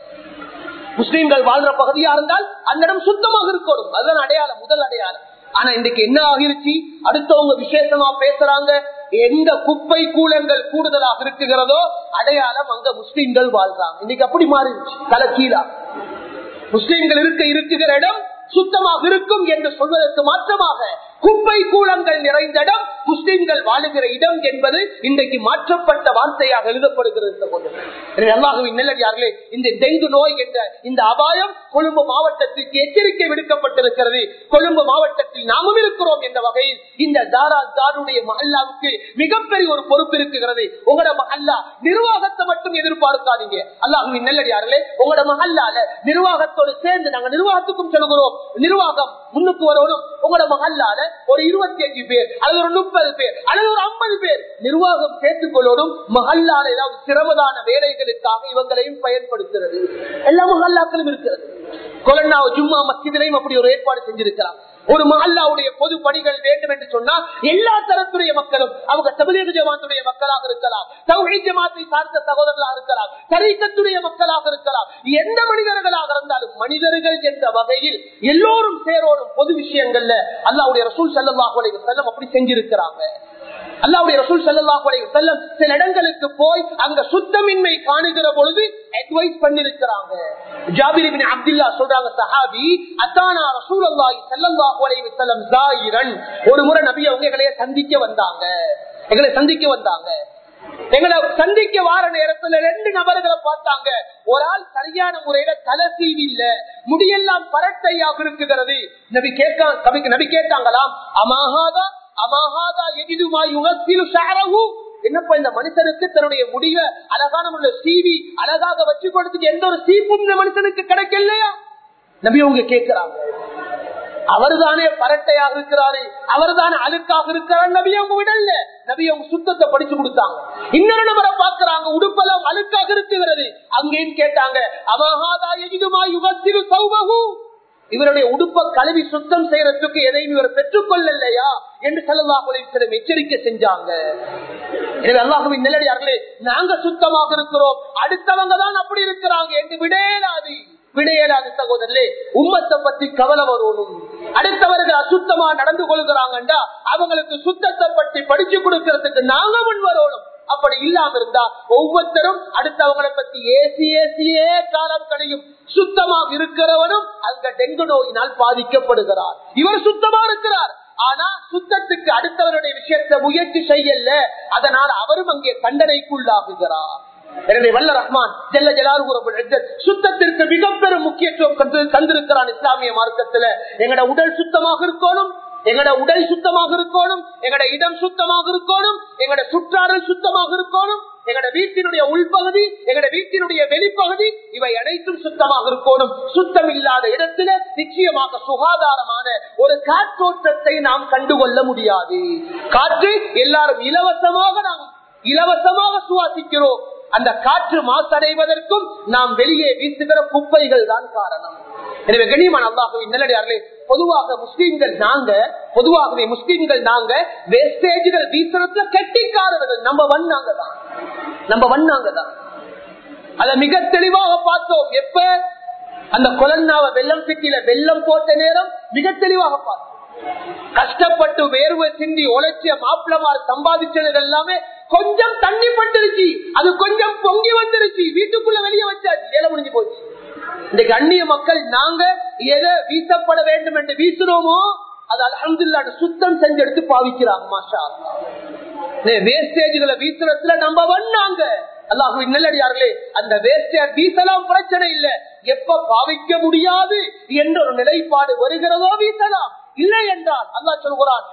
முஸ்லீம்கள் வாழ்ற பகுதியா இருந்தால் அந்த இடம் சுத்தமாக இருக்கணும் அதுதான் அடையாளம் முதல் அடையாளம் ஆனா இன்றைக்கு என்ன ஆகிருச்சு அடுத்தவங்க விசேஷமா பேசுறாங்க எந்த குப்பை கூலங்கள் கூடுதலாக இருக்குகிறதோ அடையாளம் அங்க முஸ்லீம்கள் வாழ்றாங்க இன்னைக்கு அப்படி மாறிடுச்சு தலை கீழா முஸ்லீம்கள் இருக்க இருக்குகிற இடம் சுத்தமாக இருக்கும் என்று சொல்வதற்கு மாற்றமாக குப்பை கூலங்கள் நிறைந்த இடம் முஸ்லிம்கள் வாழுகிற இடம் என்பது இன்றைக்கு மாற்றப்பட்ட வார்த்தையாக எழுதப்படுகிறது அல்லாஹுவின் நல்லடியார்களே இந்த டெங்கு நோய் என்ற இந்த அபாயம் கொழும்பு மாவட்டத்திற்கு எச்சரிக்கை விடுக்கப்பட்டிருக்கிறது கொழும்பு மாவட்டத்தில் நாமும் இருக்கிறோம் என்ற வகையில் இந்த தாரா தாருடைய மஹல்லாவுக்கு மிகப்பெரிய ஒரு பொறுப்பு இருக்குகிறது உங்களோட மஹல்லா நிர்வாகத்தை மட்டும் எதிர்பார்க்காதீங்க அல்லாஹுவின் நல்லடியார்களே உங்களோட மஹல்லால நிர்வாகத்தோடு சேர்ந்து நாங்க நிர்வாகத்துக்கும் சொல்கிறோம் நிர்வாகம் முன்னுக்கு வரணும் உங்களோட மஹல்லால ஒரு இருபத்தி அஞ்சு பேர் அல்லது ஒரு முப்பது பேர் அல்லது ஒரு ஐம்பது பேர் நிர்வாகம் சேர்த்துக் கொள்ளணும் மஹல்லால ஏதாவது சிரமதான வேலைகளுக்காக இவங்களையும் பயன்படுத்துறது எல்லா மஹல்லாக்களும் இருக்கிறது கொலன்னாவ ஜும்மா மஸ்ஜிதிலையும் அப்படி ஒரு ஏற்பாடு செஞ்சிருக்கிறார் ஒரு மஹல்லாவுடைய பொது பணிகள் வேண்டும் என்று சொன்னா எல்லா தரத்துடைய மக்களும் அவங்க தமிழக ஜமாத்துடைய மக்களாக இருக்கலாம் தௌஹி ஜமாத்தை சார்ந்த சகோதரர்களாக இருக்கலாம் தரிக்கத்துடைய மக்களாக இருக்கலாம் எந்த மனிதர்களாக இருந்தாலும் மனிதர்கள் என்ற வகையில் எல்லோரும் சேரோடும் பொது விஷயங்கள்ல அல்லாவுடைய ரசூல் செல்லமாக செல்லம் அப்படி செஞ்சிருக்கிறாங்க அல்லாவுடைய ரசூல் சல்லாஹ் செல்லம் சில இடங்களுக்கு போய் அங்க சுத்தமின்மை காணுகிற பொழுது அட்வைஸ் பண்ணிருக்கிறாங்க ஜாபிரிபின் அப்துல்லா சொல்றாங்க சஹாபி அத்தானா ரசூல் அல்லாஹி சல்லாஹ் செல்லம் ஜாயிரன் ஒரு முறை நபி அவங்க எங்களைய சந்திக்க வந்தாங்க எங்களை சந்திக்க வந்தாங்க எங்களை சந்திக்க வார நேரத்துல ரெண்டு நபர்களை பார்த்தாங்க ஒரு ஆள் சரியான முறையில தலை சீவி இல்ல முடியெல்லாம் பரட்டையாக இருக்குகிறது நபி கேட்க நபி கேட்டாங்களாம் அமாகாதா அமாஹாதா எதிதுமா யுகத்திலு ஷஅரஹு என்னப்பா இந்த மனுஷனுக்கு தன்னுடைய முடிவ அழகான முறையில சீவி அழகாக வச்சு கொடுத்துட்டு எந்த ஒரு சீப்பும் இந்த மனுஷனுக்கு கிடைக்கலையா நபி அவங்க கேட்கிறாங்க அவர்தானே பரட்டையாக இருக்கிறாரு அவர்தானே அழுக்காக இருக்கிறார் நபி அவங்க விடல நபி அவங்க சுத்தத்தை படிச்சு கொடுத்தாங்க இன்னொரு நபரை பாக்குறாங்க உடுப்பெல்லாம் அழுக்காக இருக்குகிறது அங்கேயும் கேட்டாங்க அமஹாதா எஜிதுமா யுகத்திரு சௌபகு இவருடைய உடுப்ப கழுவி சுத்தம் செய்யறதுக்கு எதையும் இவர் பெற்றுக் கொள்ளலையா என்று செல்லல்லாஹுலம் எச்சரிக்கை செஞ்சாங்க எனவே அல்லாஹுவின் நிலடியார்களே நாங்க சுத்தமாக இருக்கிறோம் அடுத்தவங்க தான் அப்படி இருக்கிறாங்க என்று விடையலாது விடையலாது சகோதரர்களே உம்மத்தை பத்தி கவலை வரணும் அடுத்தவர்கள் அசுத்தமா நடந்து கொள்கிறாங்கண்டா அவங்களுக்கு சுத்தத்தை பற்றி படிச்சு கொடுக்கறதுக்கு நாங்க முன் வரணும் அப்படி இல்லாம இருந்தா ஒவ்வொருத்தரும் அடுத்தவங்களை பத்தி ஏசி ஏசியே காலம் கடையும் சுத்தமாக இருக்கிறவனும் அந்த டெங்கு நோயினால் பாதிக்கப்படுகிறார் இவர் சுத்தமா இருக்கிறார் ஆனா சுத்தத்துக்கு அடுத்தவருடைய விஷயத்தை முயற்சி செய்யல அதனால் அவரும் அங்கே தண்டனைக்குள்ளாகுகிறார் எனவே வல்ல ரஹ்மான் ஜெல்ல ஜலாலு சுத்தத்திற்கு மிக பெரும் முக்கியத்துவம் தந்திருக்கிறான் இஸ்லாமிய மார்க்கத்துல எங்கட உடல் சுத்தமாக இருக்கணும் எங்கட உடல் சுத்தமாக இருக்கணும் எங்கட இடம் சுத்தமாக இருக்கணும் எங்கட சுற்றாடல் சுத்தமாக இருக்கணும் எங்கட வீட்டினுடைய உள்பகுதி எங்கட வீட்டினுடைய வெளிப்பகுதி இவை அனைத்தும் சுத்தமாக இருக்கணும் சுத்தம் இல்லாத இடத்துல நிச்சயமாக சுகாதாரமான ஒரு காற்றோட்டத்தை நாம் கண்டுகொள்ள முடியாது காற்று எல்லாரும் இலவசமாக நாம் இலவசமாக சுவாசிக்கிறோம் அந்த காற்று மாசடைவதற்கும் நாம் வெளியே வீசுகிற குப்பைகள் தான் காரணம் எனவே கண்ணியமான அல்லாஹுவின் நல்லடியார்களே பொதுவாக முஸ்லீம்கள் நாங்க பொதுவாகவே முஸ்லீம்கள் நாங்க வேஸ்டேஜ்கள் வீசுறதுல கெட்டிக்காரர்கள் நம்ம வண்ணாங்க தான் நம்ம வண்ணாங்க தான் அத மிக தெளிவாக பார்த்தோம் எப்ப அந்த கொலன்னாவ வெள்ளம் சிட்டியில வெள்ளம் போட்ட நேரம் மிக தெளிவாக பார்த்தோம் கஷ்டப்பட்டு வேர்வை சிந்தி உழைச்சிய மாப்பிளமார் சம்பாதிச்சது எல்லாமே கொஞ்சம் தண்ணி பட்டுருச்சு அது கொஞ்சம் பொங்கி வந்துருச்சு வீட்டுக்குள்ள வெளியே வச்சாச்சு வேலை முடிஞ்சு போச்சு இன்னைக்கு அந்நிய மக்கள் நாங்க எதை வீசப்பட வேண்டும் என்று வீசுறோமோ அது அலமதுல்லா சுத்தம் செஞ்சு எடுத்து பாவிக்கிறாங்க மாஷா வேஸ்டேஜ்களை வீசுறதுல நம்ம வண்ணாங்க அல்லாஹு நல்லடியார்களே அந்த வேஸ்டேஜ் வீசலாம் பிரச்சனை இல்ல எப்ப பாவிக்க முடியாது என்ற ஒரு நிலைப்பாடு வருகிறதோ வீசலாம் இல்லை என்றால் அல்லா சொல்கிறான்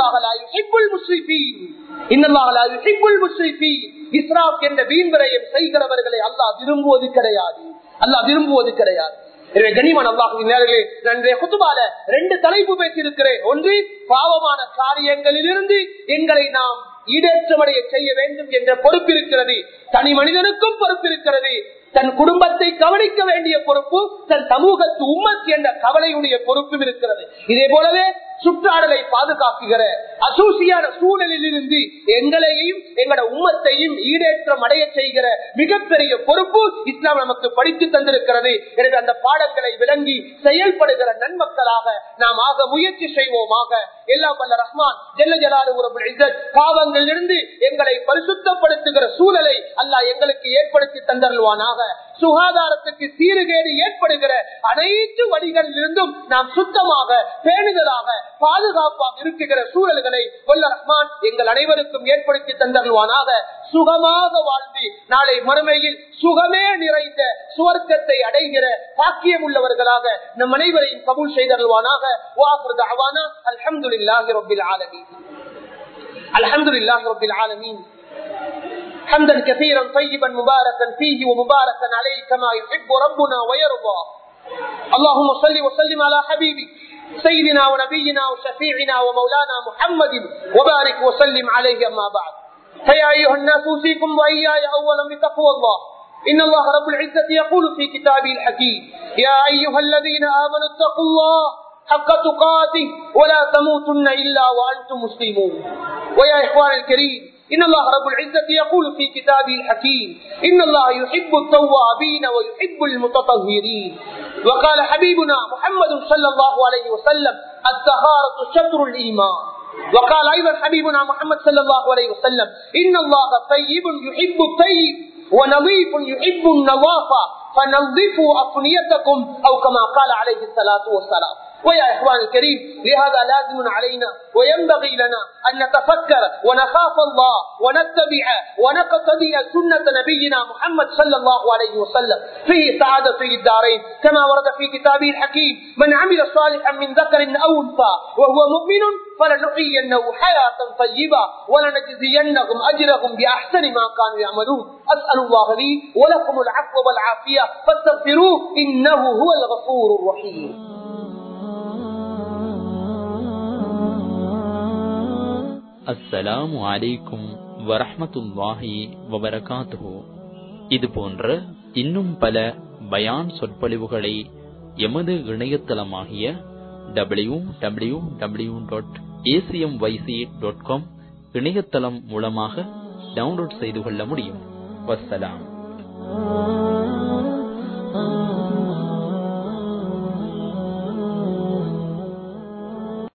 இஸ்ராப் என்ற வீண்விரயம் செய்கிறவர்களை அல்லாஹ் விரும்புவது கிடையாது அல்லாஹ் விரும்புவது கிடையாது கனிமன் அல்லாஹின் நேர்களே நன்றைய குத்துபால ரெண்டு தலைப்பு பேசியிருக்கிறேன் ஒன்று பாவமான காரியங்களில் இருந்து எங்களை நாம் ஈடேற்றமடைய செய்ய வேண்டும் என்ற பொறுப்பு இருக்கிறது தனி மனிதனுக்கும் பொறுப்பு இருக்கிறது தன் குடும்பத்தை கவனிக்க வேண்டிய பொறுப்பு தன் சமூகத்து உம்மத் என்ற கவலையுடைய பொறுப்பும் இருக்கிறது இதே போலவே சுற்றாடலை பாதுகாக்குகிற அசூசியான சூழலில் இருந்து எங்களையும் எங்களோட உம்மத்தையும் ஈடேற்றம் அடைய செய்கிற மிகப்பெரிய பொறுப்பு இஸ்லாம் நமக்கு படித்து தந்திருக்கிறது எனவே அந்த பாடங்களை விளங்கி செயல்படுகிற நன்மக்களாக நாம் ஆக முயற்சி செய்வோமாக எல்லாம் வல்ல ரஹ்மான் ஜெல்ல ஜலாறு பாவங்களிலிருந்து எங்களை பரிசுத்தப்படுத்துகிற சூழலை அல்லாஹ் எங்களுக்கு ஏற்படுத்தி தந்தருவானாக சுகாதாரத்துக்கு சீர்கேடு ஏற்படுகிற அனைத்து வழிகளில் இருந்தும் நாம் சுத்தமாக பேணுதலாக பாதுகாப்பாக இருக்குகிற சூழல்களை கொல்ல ரஹ்மான் எங்கள் அனைவருக்கும் ஏற்படுத்தி தந்தருவானாக சுகமாக வாழ்ந்து நாளை மறுமையில் சுகமே நிறைந்த சுவர்க்கத்தை அடைகிற பாக்கியம் உள்ளவர்களாக நம் அனைவரையும் கபூல் செய்தருவானாக அல்ஹம்துலில்லாஹி ரப்பில் ஆலமீன் அல்ஹம்துலில்லாஹி ரப்பில் ஆலமீன் حمدا كثيرا طيبا مباركا فيه ومباركا عليه كما يحب ربنا ويرضى اللهم صل وسلم على حبيبك سيدنا ونبينا وشفيعنا ومولانا محمد وبارك وسلم عليه أما بعد فيا أيها الناس أوصيكم وإياي أولا بتقوى الله إن الله رب العزة يقول في كتابه الحكيم يا أيها الذين آمنوا اتقوا الله حق تقاته ولا تموتن إلا وأنتم مسلمون ويا إخوان الكريم إن الله رب العزة يقول في كتابه الحكيم إن الله يحب التوابين ويحب المتطهرين وقال حبيبنا محمد صلى الله عليه وسلم الطهارة شطر الإيمان وقال أيضا حبيبنا محمد صلى الله عليه وسلم إن الله طيب يحب الطيب ونظيف يحب النظافة فنظفوا أفنيتكم أو كما قال عليه الصلاة والسلام ويا إخواني الكريم لهذا لازم علينا وينبغي لنا أن نتفكر ونخاف الله ونتبع ونقتدي سنة نبينا محمد صلى الله عليه وسلم فيه سعادة في الدارين كما ورد في كتابه الحكيم من عمل صالحا من ذكر أو أنثى وهو مؤمن فلنحيينه حياة طيبة ولنجزينهم أجرهم بأحسن ما كانوا يعملون أسأل الله لي ولكم العفو والعافية فاستغفروه إنه هو الغفور الرحيم அஸ்ஸலாமு அலைக்கும் வரஹ்மத்துல்லாஹி வபரகாத்துஹு இது போன்ற இன்னும் பல பயான் சொற்பொழிவுகளை எமது இணையதளமாகிய W W W dot ACM YC dot com இணையதளம் மூலமாக டவுன்லோட் செய்து கொள்ள முடியும் வஸ்ஸலாம்